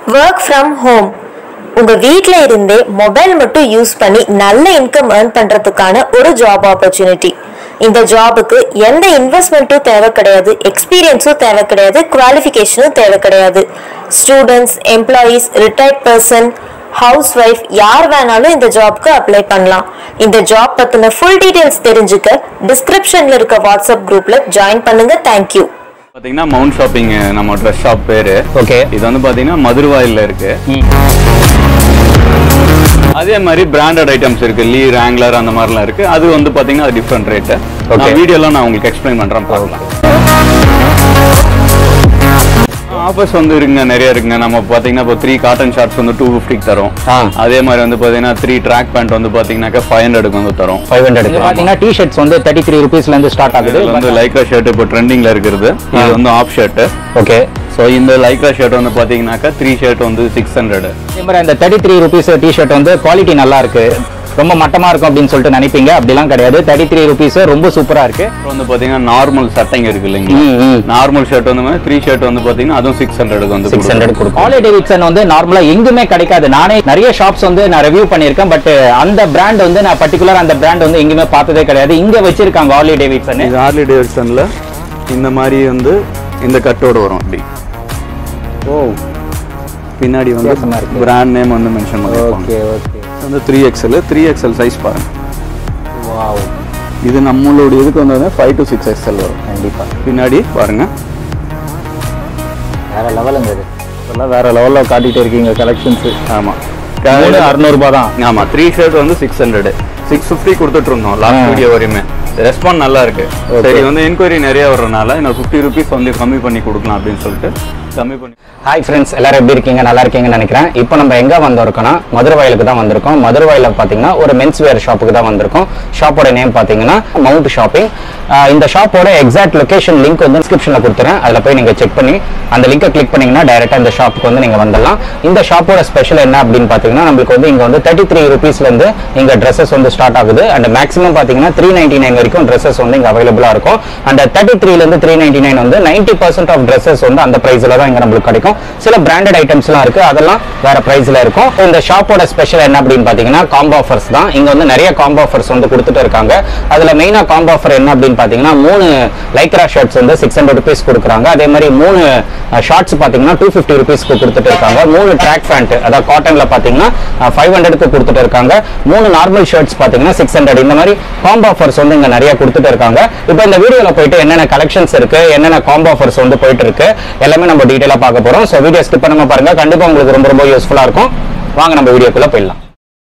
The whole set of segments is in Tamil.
ஒர்க் ஃப்ரம் ஹோம் உங்க வீட்ல இருந்தே மொபைல் மட்டும் யூஸ் பண்ணி நல்ல இன்கம் ஏர்ன் பண்றதுக்கான ஒரு ஜாப் ஆப்பர்ச்சுனிட்டி இந்த ஜாபுக்கு எந்த இன்வெஸ்ட்மெண்ட்டும் தேவை கிடையாது எக்ஸ்பீரியன்ஸும் தேவை கிடையாது குவாலிஃபிகேஷனும் தேவை கிடையாது students employees retired person housewife யார் வேணாலும் இந்த ஜாப்க்கு அப்ளை பண்ணலாம் இந்த ஜாப் பத்தின ஃபுல் டீடைல்ஸ் தெரிஞ்சுக்க டிஸ்கிரிப்ஷன்ல இருக்க வாட்ஸ்அப் குரூப்ல ஜாயின் பண்ணுங்க தேங்க்யூ பாத்தீங்கன்னா மவுண்ட் ஷாப்பிங் நம்ம ட்ரெஸ் ஷாப் பேரு ஓகே இது வந்து பாத்தீங்கன்னா மதுரவாயில்ல இருக்கு அதே மாதிரி பிராண்டட் ஐட்டம்ஸ் இருக்கு லீ ரேங்லர் அந்த மாதிரிலாம் இருக்கு அது வந்து பாத்தீங்கன்னா அது டிஃப்ரெண்ட் ரேட் Okay. நான் வீடியோலாம் நான் உங்களுக்கு எக்ஸ்பிளைன் பண்றேன் பார்க்கலாம் ஆஃபர்ஸ் வந்து இருக்குங்க நிறைய இருக்குங்க நம்ம பாத்தீங்கன்னா இப்போ த்ரீ காட்டன் ஷார்ட்ஸ் வந்து டூ ஃபிஃப்டிக்கு தரோம் ஆ. அதே மாதிரி வந்து பாத்தீங்கன்னா த்ரீ ட்ராக் பேண்ட் வந்து பாத்தீங்கன்னாக்கா ஃபைவ் ஹண்ட்ரடுக்கு வந்து தரோம் ஃபைவ் ஹண்ட்ரட் பார்த்தீங்கன்னா டி ஷர்ட்ஸ் வந்து தேர்ட்டி த்ரீ ருபீஸ்ல இருந்து ஸ்டார்ட் ஆகுது இதுல வந்து லைக்ரா ஷர்ட் இப்போ ட்ரெண்டிங்ல இருக்கிறது இது வந்து ஆஃப் ஷர்ட் ஓகே ஸோ இந்த லைக்ரா ஷர்ட் வந்து பாத்தீங்கன்னாக்கா த்ரீ ஷர்ட் வந்து சிக்ஸ் ஹண்ட்ரட் அதே மாதிரி அந்த thirty three rupees T shirt வந்து குவாலிட்டி நல்லா இருக்கு ரொம்ப மட்டமா இருக்கும் அப்படின்னு சொல்லிட்டு நினைப்பீங்க அப்படிலாம் கிடையாது தேர்ட்டி த்ரீ ருபீஸ் ரொம்ப சூப்பரா இருக்கு அப்புறம் வந்து பாத்தீங்கன்னா நார்மல் சட்டைங்க இருக்கு இல்லைங்களா ம், ம். நார்மல் ஷர்ட் வந்து த்ரீ ஷர்ட் வந்து பாத்தீங்கன்னா அதுவும் சிக்ஸ் ஹண்ட்ரடுக்கு வந்து சிக்ஸ் ஹண்ட்ரட் கொடுக்கும் ஹாலி டேவிட்சன் வந்து நார்மலா எங்குமே கிடைக்காது நானே நிறைய ஷாப்ஸ் வந்து நான் ரிவ்யூ பண்ணியிருக்கேன் பட் அந்த பிராண்ட் வந்து நான் பர்டிகுலர் அந்த பிராண்ட் வந்து எங்குமே பார்த்ததே கிடையாது இங்க வச்சிருக்காங்க ஹாலி டேவிட்சன் இது ஹார்லி டேவிட்சன்ல இந்த மாதிரி வந்து இந்த கட்டோட வரும் அப்படி ஓ பின்னாடி வந்து வித்தியாசமா இருக்கு. பிராண்ட் நேம் வந்து மென்ஷன் பண்ணிருப்பாங்க ஓகே ஓகே இது வந்து three XL three XL size பாருங்க வாவ் இது நம்மளுடைய இதுக்கு வந்து ஃபைவ் டு சிக்ஸ் எக்ஸ்எல் வரும் கண்டிப்பா பின்னாடி பாருங்க வேற லெவலுங்க இது இதெல்லாம் வேற லெவல்ல காட்டிட்டு இருக்கீங்க கலெக்ஷன்ஸ் ஆமா மூணு அறுநூறுபா தான் ஆமா த்ரீ ஷர்ட் வந்து சிக்ஸ் ஹண்ட்ரட் சிக்ஸ் ஃபிஃப்டி கொடுத்துட்டு இருந்தோம் லாஸ்ட் ஆ. வீடியோ வரையுமே ரெஸ்பாண்ட் நல்லா இருக்கு Okay. சரி வந்து என்கொயரி நிறைய வர்றதுனால இன்னும் ஃபிஃப்டி ருபீஸ் வந்து கம்மி பண்ணி கொடுக்கலாம் அப்படின்னு சொல்லிட்டு கம்மி பண்ணி ஹாய் ஃப்ரெண்ட்ஸ் எல்லாரும் எப்படி இருக்கீங்க நல்லா இருக்கீங்கன்னு நினைக்கிறேன் இப்போ நம்ம எங்க வந்திருக்கோம்னா மதுரவாயிலுக்கு தான் வந்திருக்கோம் மதுரவாயில பாத்தீங்கன்னா ஒரு மென்ஸ் வேர் ஷாப்புக்கு தான் வந்திருக்கோம் ஷாப்போட நேம் பாத்தீங்கன்னா மவுண்ட் ஷாப்பிங் இந்த ஷாப்போட எக்ஸாக்ட் லொகேஷன் லிங்க் வந்து டிஸ்கிரிப்ஷன்ல கொடுத்துறேன் அதுல போய் நீங்க செக் பண்ணி அந்த லிங்கை கிளிக் பண்ணீங்கன்னா டைரக்டா இந்த ஷாப்புக்கு வந்து நீங்க வந்துடலாம் இந்த ஷாப்போட ஸ்பெஷல் என்ன அப்படின்னு பாத்தீங்கன்னா நம்மளுக்கு வந்து இங்க வந்து தேர்ட்டி த்ரீ ருபீஸ்ல இருந்து இங்க ட்ரெஸ்ஸஸ் வந்து ஸ்டார்ட் ஆகுது அண்ட் மேக்ஸிமம் பாத்தீங்கன்னா த்ரீ நைன்டி நைன் வரைக்கும் ட்ரெஸ்ஸஸ் வந்து இங்க அவைலபிளா இருக்கும் அண்ட் தேர்ட்டி த்ரீல இருந்து த்ரீ நைன்டி நைன் வந்து நைன்டி பர்சன்ட் ஆஃப் ட்ரெஸ்ஸஸ் வந்து அந்த பிரைஸ்ல தான் இங்க நம்மளுக்கு கிடைக்கும் சில பிராண்டட் ஐட்டம்ஸ்லாம் இருக்கு அதெல்லாம் வேற பிரைஸ்ல இருக்கும் இந்த ஷாப்போட ஸ்பெஷல் என்ன அப்படின்னு பாத்தீங்கன்னா காம்போ ஆஃபர்ஸ் தான் இங்க வந்து நிறைய காம்போ ஆஃபர்ஸ் வந்து கொடுத்துட்டு இருக்காங்க அதுல மெயினா காம்போ ஆஃபர் என்ன அப்படின்னு பாத்தீங்கன்னா மூணு லைக்ரா ஷர்ட்ஸ் வந்து சிக்ஸ் ஹண்ட்ரட் ருபீஸ் கொடுக்குறாங்க அதே மாதிரி மூணு ஷார்ட்ஸ் பாத்தீங்கன்னா டூ ஃபிஃப்டி ருபீஸ்க்கு கொடுத்துட்டு இருக்காங்க மூணு ட்ராக் பேண்ட் அதாவது காட்டன்ல பாத்தீங்கன்னா ஃபைவ் ஹண்ட்ரட்க்கு கொடுத்துட்டு இருக்காங்க மூணு நார்மல் ஷர்ட்ஸ் பாத்தீங்கன்னா சிக்ஸ் ஹண்ட்ரட் இந்த மாதிரி காம்போ ஆஃபர்ஸ் வந்து இங்க நிறைய கொடுத்துட்டு இருக்காங்க இப்போ இந்த வீடியோல போயிட்டு என்னென்ன கலெக்ஷன்ஸ் இருக்கு என்னென்ன காம்போ ஆஃபர்ஸ் வந்து போயிட்டு இருக்கு எல்லாமே நம்ம டீடைலா பார்க்க போறோம் ஸோ வீடியோ ஸ்கிப் பண்ணாம பாருங்க கண்டிப்பா உங்களுக்கு ரொம்ப ரொம்ப யூஸ்ஃபுல்லா இருக்கும் வாங்க நம்ம வீடியோக்குள்ள போயிடலாம்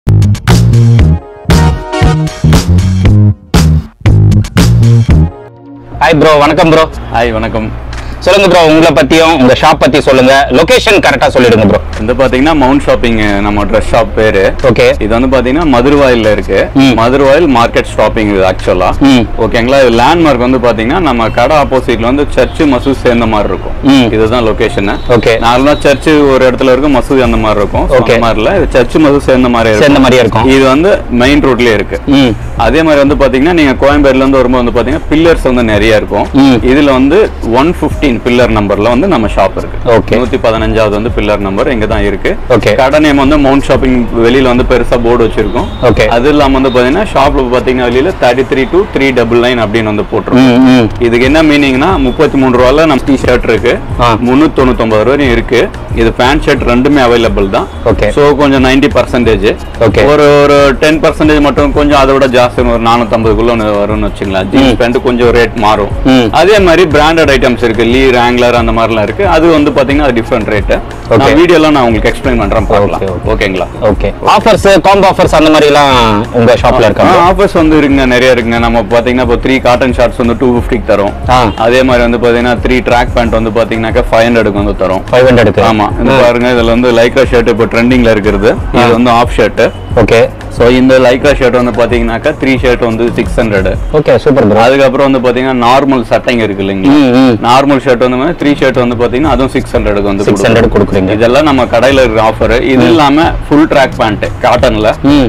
ஹாய் ப்ரோ வணக்கம் ப்ரோ ஹாய் வணக்கம் சொல்லுங்க ப்ரோ உங்களை பத்தியும் உங்க ஷாப் பத்தி சொல்லுங்க லொகேஷன் கரெக்டா சொல்லிடுங்க ப்ரோ இது பாத்தீங்கன்னா மவுண்ட் ஷாப்பிங் நம்ம ட்ரெஸ் ஷாப் பேரு ஓகே இது வந்து பாத்தீங்கன்னா மதுரவாயில்ல இருக்கு ம். மதுரவாயில் மார்க்கெட் ஷாப்பிங் இது ஆக்சுவலா ம். ஓகேங்களா இது லேண்ட்மார்க் வந்து பாத்தீங்கன்னா நம்ம கடை ஆப்போசிட்ல வந்து சர்ச் மசூத் சேர்ந்த மாதிரி இருக்கும் ம். இதுதான் லொகேஷன் Okay. நார்மலா சர்ச் ஒரு இடத்துல இருக்கும் மசூதி அந்த மாதிரி இருக்கும் So, Okay. அந்த மாதிரி இல்ல இது சர்ச் மசூத் சேர்ந்த மாதிரி இருக்கும் சேர்ந்த மாதிரியே இருக்கும். இது வந்து மெயின் ரோட்லயே இருக்கு ம் அதே மாதிரி வந்து பாத்தீங்கன்னா நீங்க கோயம்பேடுல இருந்து வரும்போது வந்து பாத்தீங்கன்னா பில்லர்ஸ் வந்து நிறைய இருக்கும் ம். இதுல வந்து ஒன் பிப்டீன் பில்லர் நம்பர்ல வந்து நம்ம ஷாப் இருக்கு Okay. நூத்தி பதினஞ்சாவது வந்து பில்லர் நம்பர் இங்க தான் இருக்கு Okay. கடை நேம் வந்து மவுண்ட் ஷாப்பிங் வெளியில வந்து பெருசா போர்டு வச்சிருக்கோம் Okay. அது இல்லாம வந்து பாத்தீங்கன்னா ஷாப்ல பாத்தீங்கன்னா வெளியில thirty three to three double nine அப்படின்னு வந்து போட்டிருக்கோம் ம் ம் இதுக்கு என்ன மீனிங்னா முப்பத்தி மூணு ரூபால நம்ம டி ஷர்ட் இருக்கு ஆ. முன்னூத்தி தொண்ணூத்தொன்பது ரூபாயும் இருக்கு இது பேண்ட் ஷர்ட் ரெண்டுமே அவைலபிள் தான் Okay. சோ கொஞ்சம் நைன்டி பர்சன்டேஜ் Okay. ஒரு ஒரு டென் பர்சன்டேஜ் மட்டும் கொஞ்சம் அதை விட ஜாஸ்தி ஒரு நானூத்தம்பதுக்குள்ள ஒன்று வரும்னு வச்சுங்களேன் ஜீன்ஸ் பேண்ட் கொஞ்சம் ரேட் மாறும் ம். அதே மாதிரி பிராண்டட் ஐட்டம்ஸ் இருக்கு லீ ரேங்லர் அந்த மாதிரிலாம் இருக்கு அது வந்து பாத்தீங்கன்னா டிஃப்ரெண்ட் ரேட் Okay. நான் வீடியோலாம் நான் உங்களுக்கு எக்ஸ்பிளைன் பண்றேன் பார்க்கலாம் Okay, okay. ஓகேங்களா ஓகே ஆஃபர்ஸ் காம்போ ஆஃபர்ஸ் அந்த மாதிரி எல்லாம் உங்க ஷாப்ல இருக்காங்க ஆஃபர்ஸ் வந்து இருக்குங்க நிறைய இருக்குங்க நம்ம பாத்தீங்கன்னா இப்போ த்ரீ காட்டன் ஷார்ட்ஸ் வந்து டூ ஃபிஃப்டிக்கு தரோம் ஆ. அதே மாதிரி வந்து பாத்தீங்கன்னா த்ரீ ட்ராக் பேண்ட் வந்து பாத்தீங்கன்னாக்கா ஃபைவ் ஹண்ட்ரடுக்கு வந்து தரோம் ஃபைவ் ஹண்ட்ரடுக்கு ஆமா இந்த பாருங்க இதுல வந்து லைக்ரா ஷர்ட் இப்போ ட்ரெண்டிங்ல இருக்கிறது இது வந்து ஆஃப் ஷர்ட் ஓகே ஸோ இந்த லைக்ரா ஷர்ட் வந்து பாத்தீங்கன்னாக்கா த்ரீ ஷர்ட் வந்து six hundred okay super bro அதுக்கப்புறம் வந்து பாத்தீங்கன்னா நார்மல் சட்டைங்க இருக்கு இல்லைங்களா ம் ம் நார்மல் ஷர்ட் வந்து த்ரீ ஷர்ட் வந்து பாத்தீங்கன்னா அதுவும் சிக்ஸ் ஹண்ட்ரடுக்கு வந்து சிக்ஸ் ஹண்ட்ரட் கொடுக்குறீங்க இதெல்லாம் நம்ம கடையில இருக்கிற ஆஃபர் இது இல்லாம ஃபுல் ட்ராக் பேண்ட் காட்டன்ல ம்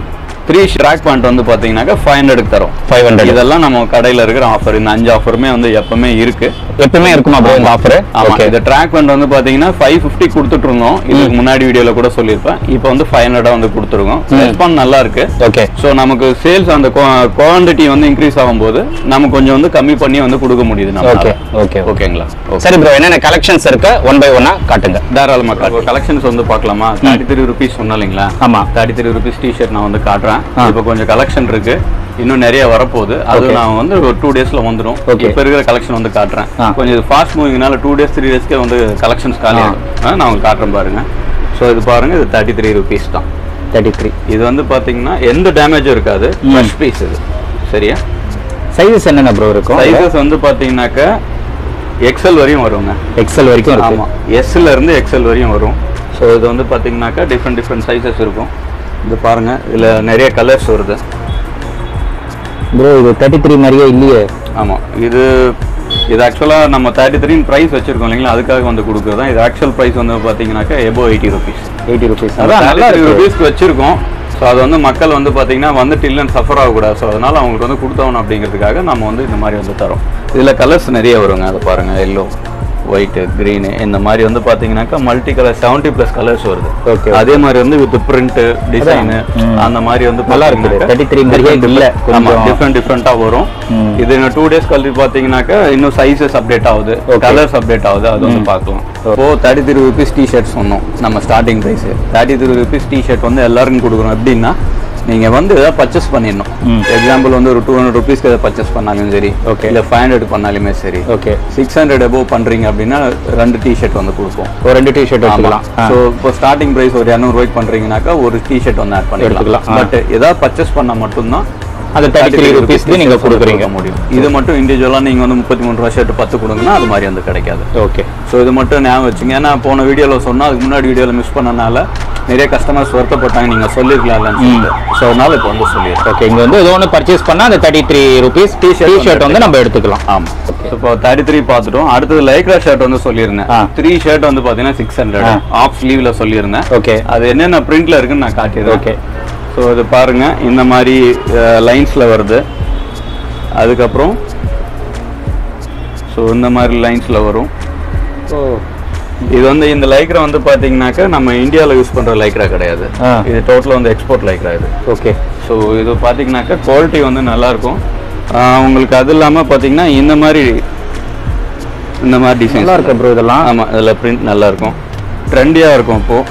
த்ரீ ட்ராக் பாயிண்ட் வந்து பாத்தீங்கன்னாக்கா ஃபைவ் ஹண்ட்ரடுக்கு தரும் 500. இதெல்லாம் நம்ம கடையில இருக்கிற ஆஃபர் இந்த அஞ்சு ஆஃபருமே வந்து எப்பவுமே இருக்கு எப்பவுமே இருக்குமா ப்ரோ இந்த ஆஃபர் ஆமா ஓகே இந்த ட்ராக் பாயிண்ட் வந்து பாத்தீங்கன்னா ஃபைவ் ஃபிஃப்டி கொடுத்துட்டு இருந்தோம் இதுக்கு முன்னாடி வீடியோல கூட சொல்லியிருப்பேன் இப்போ வந்து ஃபைவ் ஹண்ட்ரடா வந்து கொடுத்துருக்கோம் ரெஸ்பான்ஸ் நல்லா இருக்கு ஓகே ஸோ நமக்கு சேல்ஸ் அந்த குவாண்டிட்டி வந்து இன்க்ரீஸ் ஆகும்போது நம்ம கொஞ்சம் வந்து கம்மி பண்ணி வந்து கொடுக்க முடியுது நம்ம ஓகே ஓகே ஓகேங்களா ஓகே சரி ப்ரோ என்னென்ன கலெக்ஷன்ஸ் இருக்கு ஒன் பை ஒன்னா காட்டுங்க தாராளமா காட்டுவோம் கலெக்ஷன்ஸ் வந்து பார்க்கலாமா தேர்ட்டி த்ரீ ருபீஸ் சொன்னோம் இல்லைங்களா ஆமா. தேர்ட்டி த்ரீ ருபீஸ் டிஷர்ட் நான் வந்து காட்டுறேன் ஆ. இப்போ கொஞ்சம் கலெக்ஷன் இருக்கு இன்னும் நிறைய வரப்போகுது அது Okay. நான் வந்து ஒரு டூ டேஸ்ல வந்துடும் Okay. இப்போ இருக்கிற கலெக்ஷன் வந்து காட்டுறேன் ஆ. கொஞ்சம் இது ஃபாஸ்ட் மூவிங்னால டூ டேஸ் த்ரீ டேஸ்க்கே வந்து கலெக்ஷன்ஸ் காலி ஆ. ஆகும் ஆ, நான் உங்களுக்கு காட்டுறேன் பாருங்க ஸோ இது பாருங்க இது தேர்ட்டி த்ரீ ருபீஸ் தான் தேர்ட்டி த்ரீ இது வந்து பாத்தீங்கன்னா எந்த டேமேஜும் இருக்காது ஃப்ரெஷ் பீஸ் இது சரியா சைஸஸ் என்னென்ன ப்ரோ இருக்கும் சைஸஸ் வந்து பாத்தீங்கன்னாக்கா எக்ஸல் வரையும் வருங்க எக்ஸல் வரைக்கும் இருக்கு ஆமா எஸ்ல இருந்து எக்ஸல் வரையும் வரும் ஸோ இது வந்து பாத்தீங்கன்னாக்கா டிஃப்ரெண்ட் டிஃப்ரெண்ட் சைஸஸ் இருக்கும் இது பாருங்க இதுல நிறைய கலர்ஸ் வருது ப்ரோ இது தேர்ட்டி த்ரீ மாதிரியே இல்லையே ஆமா இது இது ஆக்சுவலாக நம்ம தேர்ட்டி த்ரீ ப்ரைஸ் வச்சிருக்கோம் இல்லைங்களா அதுக்காக வந்து கொடுக்குறது தான் இது ஆக்சுவல் ப்ரைஸ் வந்து பார்த்தீங்கன்னாக்கா above eighty rupees eighty rupees அதான் அதான் நல்லா நல்லா இருக்கு ருபீஸ்க்கு வச்சிருக்கோம் ஸோ அது வந்து மக்கள் வந்து பார்த்தீங்கன்னா வந்துட்டு இல்லைன்னு சஃபர் ஆகக்கூடாது ஸோ அதனால அவங்களுக்கு வந்து கொடுத்தவணும் அப்படிங்கிறதுக்காக நம்ம வந்து இந்த மாதிரி வந்து தரோம் இதில் கலர்ஸ் நிறைய வருங்க அதை பாருங்க எல்லோ ஒயிட்டு க்ரீனு இந்த மாதிரி வந்து பார்த்தீங்கன்னாக்கா multi colour seventy plus colours வருது Okay. அதே மாதிரி வந்து வித் பிரிண்ட் டிசைனு ம். அந்த மாதிரி வந்து நல்லா இருக்குது. 33 மாதிரியே இல்ல, ஆமாம் கொஞ்சம். டிஃப்ரெண்ட் டிஃப்ரெண்ட்டாக வரும் ம். இது இன்னும் டூ டேஸ் கழிச்சு பார்த்தீங்கன்னாக்கா இன்னும் சைஸஸ் அப்டேட் ஆகுது Okay. கலர்ஸ் அப்டேட் ஆகுது அது வந்து பார்க்கலாம் இப்போ தேர்ட்டி த்ரீ ருபீஸ் டிஷர்ட் சொன்னோம் நம்ம starting price thirty three rupees T shirt வந்து எல்லாருக்கும் கொடுக்குறோம் எப்படின்னா நீங்க வந்து எதாவது பர்ச்சேஸ் பண்ணிடணும் ம். எக்ஸாம்பிள் வந்து ஒரு டூ ஹண்ட்ரட் ருபீஸ்க்கு எதாவது பர்ச்சேஸ் பண்ணாலும் சரி Okay. இல்லை ஃபைவ் ஹண்ட்ரட் பண்ணாலுமே சரி ஓகே சிக்ஸ் ஹண்ட்ரட் எபோவ் பண்றீங்க அப்படின்னா ரெண்டு டிஷர்ட் வந்து கொடுப்போம் ஒரு ரெண்டு டிஷர்ட் எடுத்துக்கலாம் ஆ. ஸோ இப்போ ஸ்டார்டிங் பிரைஸ் ஒரு இரநூறுவாய்க்கு பண்றீங்கனாக்கா ஒரு டிஷர்ட் வந்து ஆட் பண்ணிக்கலாம் எடுத்துக்கலாம். ஆ. பட் ஏதாவது பர்ச்சேஸ் பண்ணா மட்டும்தான் அது தேர்ட்டி த்ரீ ருபீஸ்க்கு நீங்க கொடுக்குறீங்க முடியும் இது மட்டும் இண்டிவிஜுவலாக நீங்க வந்து முப்பத்தி மூணு ரூபா ஷர்ட் பத்து கொடுங்கன்னா அது மாதிரி வந்து கிடைக்காது ஓகே ஸோ இது மட்டும் ஞாபகம் வச்சுங்க ஏன்னா போன வீடியோவில் சொன்னா அதுக்கு முன்னாடி வீடியோவில் மிஸ் பண்ணனால நிறைய கஸ்டமர்ஸ் வருத்தப்பட்டாங்க நீங்க சொல்லிருக்கலாம்னு சொல்லிட்டு ஸோ அதனால இப்போ வந்து சொல்லிடுறேன் ஓகே இங்க வந்து ஏதோ ஒன்று பர்ச்சேஸ் பண்ணா அந்த thirty three rupees T-shirt T shirt வந்து நம்ம எடுத்துக்கலாம் ஆமா இப்போ தேர்ட்டி த்ரீ பார்த்துட்டோம் அடுத்தது லைக்ரா ஷர்ட் வந்து சொல்லியிருந்தேன் ஆ. த்ரீ ஷர்ட் வந்து பார்த்தீங்கன்னா சிக்ஸ் ஹண்ட்ரட் ஆ. ஆஃப் ஸ்லீவ்ல சொல்லியிருந்தேன் ஓகே அது என்னென்ன பிரிண்ட்ல இருக்குன்னு நான் காட்டிடுறேன் Okay. ஸோ இது பாருங்க இந்த மாதிரி லைன்ஸ்ல வருது அதுக்கப்புறம் ஸோ இந்த மாதிரி லைன்ஸ்ல வரும் இது வந்து இந்த லைக்ரா வந்து பாத்தீங்கன்னாக்கா நம்ம இந்தியாவில் யூஸ் பண்ற லைக்ரா கிடையாது ஆ. இது டோட்டலாக வந்து எக்ஸ்போர்ட் லைக்ரா இது ஓகே ஸோ இது பார்த்தீங்கன்னாக்கா குவாலிட்டி வந்து நல்லா இருக்கும் ஆஹ் உங்களுக்கு அது இல்லாமல் பார்த்தீங்கன்னா இந்த மாதிரி இந்த மாதிரி டிசைன் நல்லா இருக்கு ப்ரோ இதெல்லாம் ஆமாம் இதில் பிரிண்ட் நல்லா இருக்கும் ட்ரெண்டியாக இருக்கும் இப்போ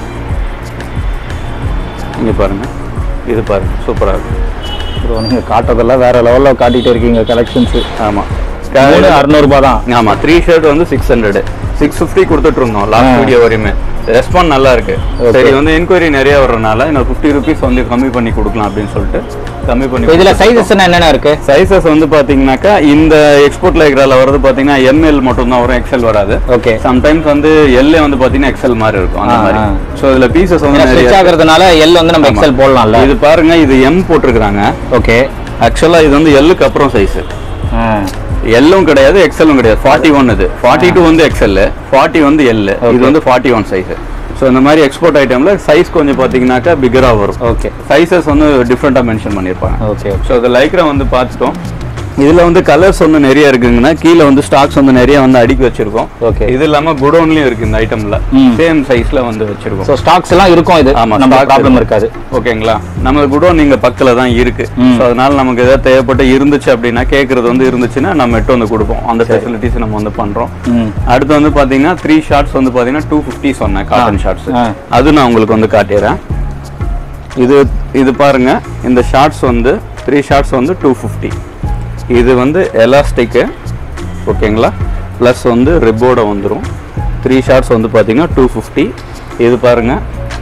இங்கே பாருங்க இது பாருங்க சூப்பராக இருக்கும் ப்ரோ நீங்க காட்டுறதெல்லாம் வேற லெவல்ல காட்டிட்டு இருக்கீங்க கலெக்ஷன்ஸ் ஆமாம் மூணு அறுநூறுபா தான் ஆமாம் த்ரீ ஷர்ட் வந்து சிக்ஸ் ஹண்ட்ரட் சிக்ஸ் ஃபிஃப்டி கொடுத்துட்டு இருந்தோம் லாஸ்ட் ஆ. வீடியோ வரையுமே ரெஸ்பாண்ட் நல்லா இருக்கு Okay. சரி வந்து என்கொயரி நிறைய வர்றதுனால இன்னும் ஃபிஃப்டி ருபீஸ் வந்து கம்மி பண்ணி கொடுக்கலாம் அப்படின்னு சொல்லிட்டு கம்மி பண்ணி இதுல கொடுத்துட்டு இருக்கோம். சைஸஸ் என்னென்ன இருக்கு சைஸஸ் வந்து பாத்தீங்கன்னாக்கா இந்த எக்ஸ்போர்ட் லைக்ரால வரது பாத்தீங்கன்னா எம்எல் மட்டும் தான் வரும் எக்ஸல் வராது ஓகே சம்டைம்ஸ் வந்து எல்லே வந்து பாத்தீங்கன்னா எக்ஸல் மாதிரி இருக்கும் அந்த ஆ, மாதிரி ஆ. சோ இதுல பீசஸ் வந்து ஸ்டிச் நிறைய ஆகுறதுனால எல் வந்து நம்ம ஆமா. எக்ஸல் போடலாம்ல இது பாருங்க இது எம் போட்டிருக்காங்க ஓகே ஆக்சுவலா இது வந்து எல்லுக்கு அப்புறம் சைஸ் எல்லும் கிடையாது எக்ஸலும் கிடையாது ஃபார்ட்டி ஒன் இது ஃபார்ட்டி டூ வந்து எக்ஸல் ஃபார்ட்டி வந்து எல் இது Okay. வந்து ஃபார்ட்டி ஒன் சைஸ் ஸோ இந்த மாதிரி எக்ஸ்போர்ட் ஐட்டம்ல சைஸ் கொஞ்சம் பாத்தீங்கன்னாக்கா பிகரா வரும் ஓகே சைஸஸ் வந்து டிஃப்ரெண்டா மென்ஷன் பண்ணியிருப்பாங்க ஓகே ஸோ இந்த லைக்ரா வந்து பார்த்துட்டோம் இதுல வந்து கலர்ஸ் வந்து நிறைய இருக்குங்கன்னா கீழே வந்து ஸ்டாக்ஸ் வந்து நிறைய வந்து அடுக்கி வச்சிருக்கோம் Okay. இது இல்லாம குடோன்லயும் இருக்கு இந்த ஐட்டம்ல ம். சேம் சைஸ்ல வந்து வச்சிருக்கோம் ஸோ ஸ்டாக்ஸ் எல்லாம் இருக்கும் இது ஆமா நம்ம stock ப்ராப்ளம் இருக்கு. இருக்காது ஓகேங்களா நம்ம குடோன் நீங்க பக்கத்துல தான் இருக்கு ம். ஸோ அதனால நமக்கு ஏதாவது தேவைப்பட்டு இருந்துச்சு அப்படின்னா கேட்கறது வந்து இருந்துச்சுன்னா நம்ம எட்டு வந்து கொடுப்போம் அந்த ஃபெசிலிட்டிஸ் நம்ம வந்து பண்றோம் ம் அடுத்து வந்து பாத்தீங்கன்னா த்ரீ ஷார்ட்ஸ் வந்து பாத்தீங்கன்னா டூ ஃபிஃப்டி சொன்னேன் காட்டன் ஷார்ட்ஸ் ஆ. அது நான் உங்களுக்கு வந்து காட்டிடுறேன் இது இது பாருங்க இந்த ஷார்ட்ஸ் வந்து த்ரீ ஷார்ட்ஸ் வந்து டூ ஃபிஃப்டி இது வந்து எலாஸ்டிக்கு ஓகேங்களா ப்ளஸ் வந்து ரிப்போட வந்துடும் த்ரீ ஷார்ட்ஸ் வந்து பார்த்தீங்கன்னா டூ ஃபிஃப்டி இது பாருங்க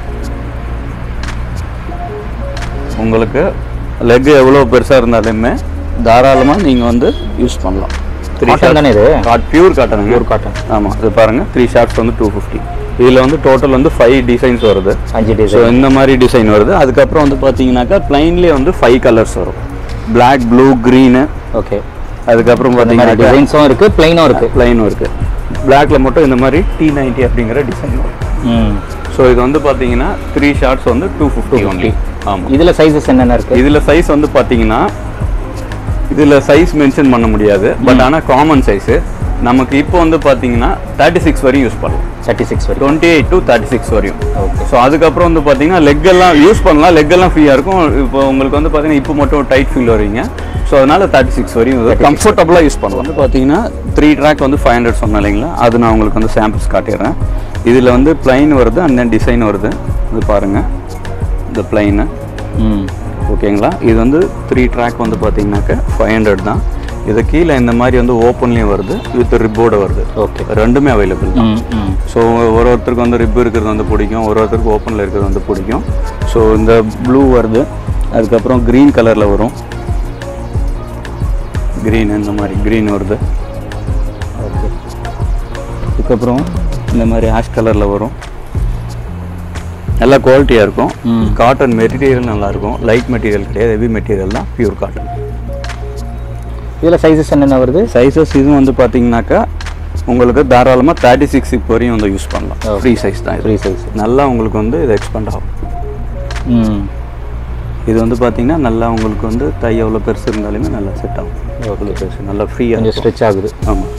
உங்களுக்கு லெக் எவ்வளோ பெருசாக இருந்தாலுமே தாராளமாக நீங்கள் வந்து யூஸ் பண்ணலாம் Cotton தானே இது? Pure cotton Pure cotton. ஆமாம் இது பாருங்க த்ரீ ஷார்ட்ஸ் வந்து டூ ஃபிஃப்டி இதில் வந்து டோட்டல் வந்து ஃபைவ் டிசைன்ஸ் வருது அஞ்சு ஸோ டிசைன் இந்த மாதிரி டிசைன் வருது அதுக்கப்புறம் வந்து பார்த்தீங்கன்னாக்கா பிளைன்லேயே வந்து ஃபைவ் கலர்ஸ் வரும் Black ப்ளூ க்ரீனு ஓகே அதுக்கப்புறம் இந்த மாதிரி பார்த்தீங்கன்னா டிசைன்ஸும் இருக்கு பிளைனும் இருக்கு பிளைனும் இருக்கு பிளாக்ல மட்டும் இந்த மாதிரி டி நைன்டி அப்படிங்கிற டிசைன் வரும் ம் ஸோ ஸோ இது வந்து பார்த்தீங்கன்னா த்ரீ ஷார்ட்ஸ் வந்து டூ ஃபிஃப்டி ஒன்லி ஆமாம் இதுல சைஸஸ் என்னென்ன இருக்கு இதில் சைஸ் வந்து பார்த்தீங்கன்னா இதில் சைஸ் மென்ஷன் பண்ண முடியாது பட் ஆனால் காமன் சைஸு நமக்கு இப்போ வந்து பார்த்தீங்கன்னா தேர்ட்டி சிக்ஸ் வரையும் யூஸ் பண்ணலாம் தேர்ட்டி சிக்ஸ் வரைக்கும் twenty eight to thirty six வரையும் ஓகே ஸோ அதுக்கப்புறம் வந்து பார்த்தீங்கன்னா லெக் எல்லாம் யூஸ் பண்ணலாம் லெக் எல்லாம் ஃப்ரீயாக இருக்கும் இப்போ உங்களுக்கு வந்து பார்த்தீங்கன்னா இப்போ மட்டும் டைட் ஃபீல் வருவீங்க ஸோ அதனால தேர்ட்டி சிக்ஸ் வரையும் கம்ஃபர்டபுளாக யூஸ் பண்ணலாம் வந்து பார்த்தீங்கன்னா த்ரீ ட்ராக் வந்து ஃபைவ் ஹண்ட்ரட் சொன்னேன் இல்லைங்களா அது நான் உங்களுக்கு வந்து சாம்பிள்ஸ் காட்டிடுறேன் இதில் வந்து பிளைன் வருது அண்ட் தென் டிசைன் வருது இது பாருங்கள் இந்த பிளைனு ம் ஓகேங்களா இது வந்து த்ரீ ட்ராக் வந்து பார்த்தீங்கன்னாக்க ஃபைவ் ஹண்ட்ரட் தான் இது கீழே இந்த மாதிரி வந்து ஓப்பன்லேயும் வருது வித் ரிப்போட வருது ஓகே ரெண்டுமே அவைலபிள் தான் ம் ம் ஸோ ஒரு ஒருத்தருக்கு வந்து ரிப் இருக்கிறது வந்து பிடிக்கும் ஒரு ஒருத்தருக்கு ஓப்பனில் இருக்கிறது வந்து பிடிக்கும் ஸோ இந்த ப்ளூ வருது அதுக்கப்புறம் க்ரீன் கலரில் வரும் க்ரீன் இந்த மாதிரி க்ரீன் வருது ஓகே அதுக்கப்புறம் இந்த மாதிரி ஆஷ் கலரில் வரும் நல்லா குவாலிட்டியாக இருக்கும் காட்டன் மெட்டீரியல் நல்லாயிருக்கும் லைட் மெட்டீரியல் கிடையாது ஹெவி மெட்டீரியல் தான் பியூர் காட்டன் இதுல சைஸஸ் என்னென்ன வருது சைஸஸ் இதுவும் வந்து பார்த்தீங்கன்னாக்கா உங்களுக்கு தாராளமாக தேர்ட்டி சிக்ஸ் இப்போ வரையும் வந்து யூஸ் பண்ணலாம் ஃப்ரீ சைஸ் தான் இது ஃப்ரீ சைஸ் நல்லா உங்களுக்கு வந்து இது எக்ஸ்பெண்ட் ஆகும் ம் இது வந்து பார்த்தீங்கன்னா நல்லா உங்களுக்கு வந்து தை எவ்வளோ பெருசு இருந்தாலுமே நல்லா செட் ஆகும் எவ்வளோ பெருசு நல்லா ஃப்ரீயாக கொஞ்சம் ஸ்ட்ரெச் ஆகுது ஆமாம்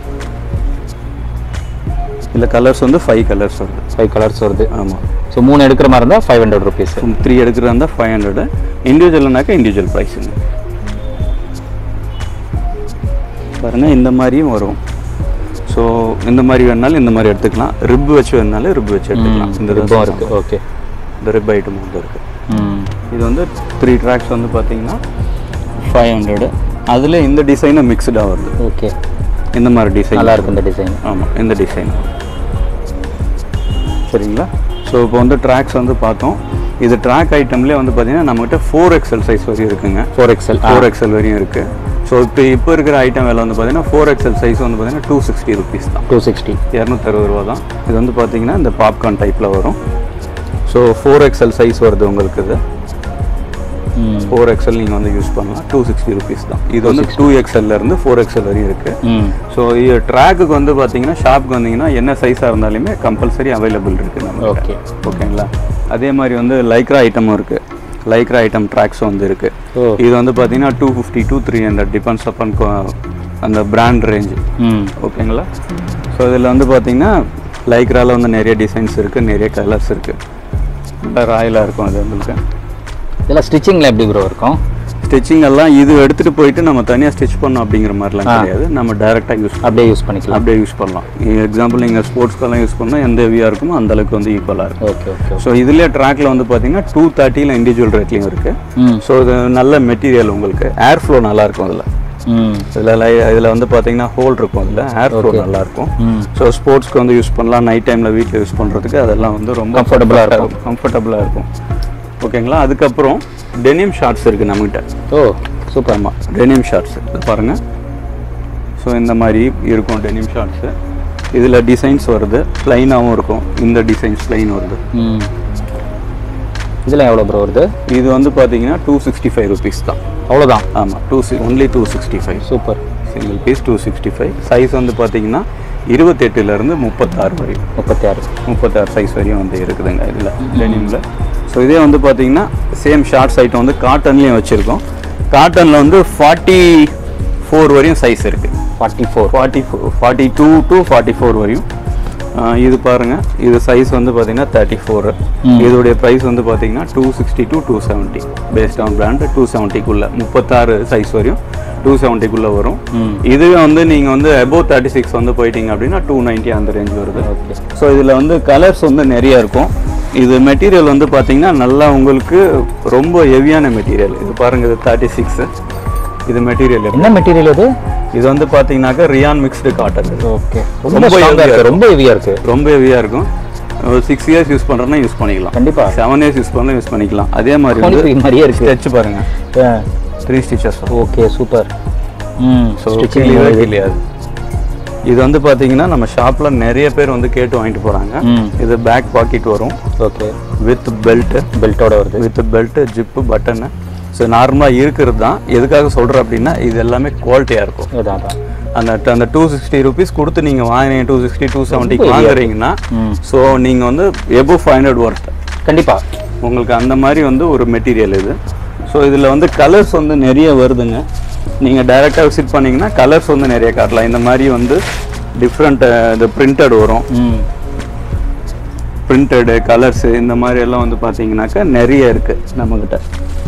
இல்லை கலர்ஸ் வந்து ஃபைவ் கலர்ஸ் வருது ஃபைவ் கலர்ஸ் வருது ஆமாம் ஸோ மூணு எடுக்கிற மாதிரி இருந்தால் ஃபைவ் ஹண்ட்ரட் ருபீஸ் த்ரீ எடுக்கிறதா இருந்தால் ஃபைவ் ஹண்ட்ரடு இண்டிவிஜுவல்னாக்கா இண்டிவிஜுவல் ப்ரைஸுங்க பாருங்கள் இந்த மாதிரியும் வரும் ஸோ இந்த மாதிரி வேணாலும் இந்த மாதிரி எடுத்துக்கலாம் ரிப் வச்சு வேணாலும் ரிப் வச்சு எடுத்துக்கலாம் இந்த ரிப்பம் இருக்கு ஓகே இந்த ரிப் ஐட்டம் வந்து இருக்குது ம் இது வந்து த்ரீ ட்ராக்ஸ் வந்து பார்த்தீங்கன்னா ஃபைவ் ஹண்ட்ரடு அதில் இந்த டிசைனும் மிக்ஸ்டாக வருது ஓகே இந்த மாதிரி டிசைன் நல்லா இருக்கு இந்த டிசைன் ஆமாம் இந்த டிசைன் சரிங்களா ஸோ இப்போ வந்து ட்ராக்ஸ் வந்து பார்த்தோம் இது ட்ராக் ஐட்டம்லேயே வந்து பார்த்தீங்கன்னா நம்மகிட்ட ஃபோர் எக்ஸல் சைஸ் வரையும் இருக்குங்க ஃபோர் எக்ஸ்எல் ஃபோர் எக்ஸல் வரையும் இருக்குது ஸோ இப்போ இப்போ இருக்கிற ஐட்டம் விலை வந்து பார்த்தீங்கன்னா ஃபோர் எக்ஸல் சைஸ் வந்து பார்த்தீங்கன்னா டூ சிக்ஸ்டி ருபீஸ் தான் டூ சிக்ஸ்டி இரநூத்தறுபது ரூபா தான் இது வந்து பார்த்தீங்கன்னா இந்த பாப்கார்ன் டைப்பில் வரும் ஸோ ஃபோர் எக்ஸல் சைஸ் வருது உங்களுக்கு இது ம் ஃபோர் எக்ஸல் நீங்கள் வந்து யூஸ் பண்ணலாம் டூ சிக்ஸ்டி ருபீஸ் தான் இது வந்து டூ இருந்து ஃபோர் எக்ஸல் வரையும் இருக்குது ம் ஸோ இது ட்ராக்குக்கு வந்து பார்த்தீங்கன்னா ஷாப்புக்கு வந்தீங்கன்னா என்ன சைஸாக இருந்தாலுமே கம்பல்சரி அவைலபிள் இருக்குது நம்ம ஓகே ஓகேங்களா அதே மாதிரி வந்து லைக்ரா ஐட்டமும் இருக்குது லைக்ரா ஐட்டம் ட்ராக்ஸும் வந்து இருக்குது ஓ இது வந்து பார்த்தீங்கன்னா two fifty to three hundred depends upon அந்த பிராண்ட் ரேஞ்சு ம் ஓகேங்களா ஸோ இதில் வந்து பார்த்தீங்கன்னா லைக்ரால வந்து நிறைய டிசைன்ஸ் இருக்குது நிறைய கலர்ஸ் இருக்குது ராயலாக இருக்கும் அது உங்களுக்கு இதெல்லாம் ஸ்டிச்சிங்கில் எப்படி ப்ரோ இருக்கும் ஸ்டிச்சிங் எல்லாம் இது எடுத்துகிட்டு போயிட்டு நம்ம தனியாக ஸ்டிச் பண்ணோம் அப்படிங்கிற மாதிரிலாம் கிடையாது நம்ம டைரெக்டாக யூஸ் அப்படியே யூஸ் பண்ணிக்கலாம் அப்படியே யூஸ் பண்ணலாம் எக்ஸாம்பிள் நீங்கள் ஸ்போர்ட்ஸ்க்கெல்லாம் யூஸ் பண்ணால் எந்த ஹெவியாக இருக்குமோ அந்த அளவுக்கு வந்து ஈக்குவலாக இருக்கும் ஓகே ஓகே ஸோ இதுலேயே ட்ராக்ல வந்து பார்த்தீங்கன்னா டூ தேர்ட்டியில் இண்டிவிஜுவல் ரேட்லையும் இருக்குது ம் ஸோ இது நல்ல மெட்டீரியல் உங்களுக்கு ஏர் ஃப்ளோ நல்லா இருக்கும் அதில் ம் இதில் இதில் வந்து பார்த்தீங்கன்னா ஹோல் இருக்கும் அதில் ஏர் ஃப்ளோ நல்லா இருக்கும் ம் ஸோ ஸ்போர்ட்ஸ்க்கு வந்து யூஸ் பண்ணலாம் நைட் டைமில் வீட்டில் யூஸ் பண்ணுறதுக்கு அதெல்லாம் வந்து ரொம்ப Comfortable-ஆ இருக்கும். கம்ஃபர்டபுளாக இருக்கும் ஓகேங்களா அதுக்கப்புறம் டெனிம் ஷார்ட்ஸ் இருக்குது நம்மகிட்ட ஓ சூப்பர் ஆமாம் டெனிம் ஷார்ட்ஸ் இது பாருங்கள் ஸோ இந்த மாதிரி இருக்கும் டெனிம் ஷார்ட்ஸு இதில் டிசைன்ஸ் வருது ப்ளைனாகவும் இருக்கும் இந்த டிசைன்ஸ் ப்ளைன் வருது ம் இதில் எவ்வளோ ப்ரோ வருது இது வந்து பார்த்தீங்கன்னா டூ சிக்ஸ்டி ஃபைவ் ருபீஸ் தான் அவ்வளோதான் ஆமாம் டூ சி only two sixty five super single piece two sixty five size வந்து பார்த்தீங்கன்னா இருபத்தெட்டுலேருந்து முப்பத்தாறு வரையும் முப்பத்தி ஆறு முப்பத்தாறு சைஸ் வரையும் வந்து இருக்குதுங்க இதில் டெனிமில் ஸோ இதே வந்து பார்த்தீங்கன்னா சேம் ஷார்ட்ஸ் ஐட்டம் வந்து காட்டன்லேயும் வச்சுருக்கோம் காட்டனில் வந்து ஃபார்ட்டி ஃபோர் வரையும் சைஸ் இருக்குது forty four forty four forty two to forty four வரையும் ஆஹ் இது பாருங்கள் இது சைஸ் வந்து பார்த்தீங்கன்னா தேர்ட்டி ஃபோர் இதோடைய ப்ரைஸ் வந்து பார்த்தீங்கன்னா two sixty to two seventy based on brand two செவன்ட்டிக்குள்ளே முப்பத்தாறு சைஸ் வரையும் டூ செவன்ட்டிக்குள்ளே வரும் இதுவே வந்து நீங்கள் வந்து அபோவ் தேர்ட்டி சிக்ஸ் வந்து போயிட்டீங்க அப்படின்னா டூ நைன்ட்டி அந்த ரேஞ்ச் வருது ஓகே ஸோ இதில் வந்து கலர்ஸ் வந்து நிறைய இருக்கும் இது மெட்டீரியல் வந்து பார்த்தீங்கன்னா நல்லா உங்களுக்கு ரொம்ப ஹெவியான மெட்டீரியல் இது பாருங்கள் இது தேர்ட்டி சிக்ஸு இது மெட்டீரியல் என்ன மெட்டீரியல் இது இது வந்து பார்த்தீங்கன்னாக்கா ரியான் மிக்ஸ்டு காட்டன் ஓகே ரொம்ப ரொம்ப ஸ்ட்ராங்காக heavy-ஆ இருக்கு ரொம்ப ஹெவியாக இருக்கு ரொம்ப ஹெவியாக இருக்கும் ஒரு சிக்ஸ் இயர்ஸ் யூஸ் பண்ணுறோன்னா யூஸ் பண்ணிக்கலாம் கண்டிப்பா செவன் இயர்ஸ் யூஸ் பண்ணலாம் யூஸ் பண்ணிக்கலாம் அதே மாதிரி Quality வந்து மாதிரியே இருக்கு ஸ்டெச் பாருங்க த்ரீ ஸ்டிச்சஸ் ஓகே சூப்பர் ம் ஸோ ஸ்டிச்சிங் கிளியவே கிளியாது இது வந்து பார்த்தீங்கன்னா நம்ம ஷாப்பில் நிறைய பேர் வந்து கேட்டு வாங்கிட்டு போகிறாங்க ம் இது பேக் பாக்கெட் வரும் ஓகே வித் பெல்ட்டு பெல்ட்டோட வருது with belt zip button so நார்மலாக இருக்கிறது தான் எதுக்காக சொல்கிறேன் அப்படின்னா இது எல்லாமே குவாலிட்டியாக இருக்கும் இதான் அதான் அந்த அந்த டூ சிக்ஸ்டி ருபீஸ் கொடுத்து நீங்கள் வாங்கினீங்க டூ சிக்ஸ்டி டூ செவன்ட்டிக்கு ரொம்ப வாங்குறீங்கன்னா ம். ஸோ நீங்கள் வந்து எபோ ஃபைவ் ஹண்ட்ரட் ஒர்த் கண்டிப்பா உங்களுக்கு அந்த மாதிரி வந்து ஒரு மெட்டீரியல் இது ஸோ இதில் வந்து கலர்ஸ் வந்து நிறைய வருதுங்க நீங்கள் டைரெக்டாக விசிட் பண்ணீங்கன்னா கலர்ஸ் வந்து நிறைய காட்டலாம் இந்த மாதிரி வந்து டிஃப்ரெண்ட் இது பிரிண்டட் வரும் ம் பிரிண்டடு கலர்ஸு இந்த மாதிரி எல்லாம் வந்து பார்த்தீங்கன்னாக்கா நிறைய இருக்குது நம்மக்கிட்ட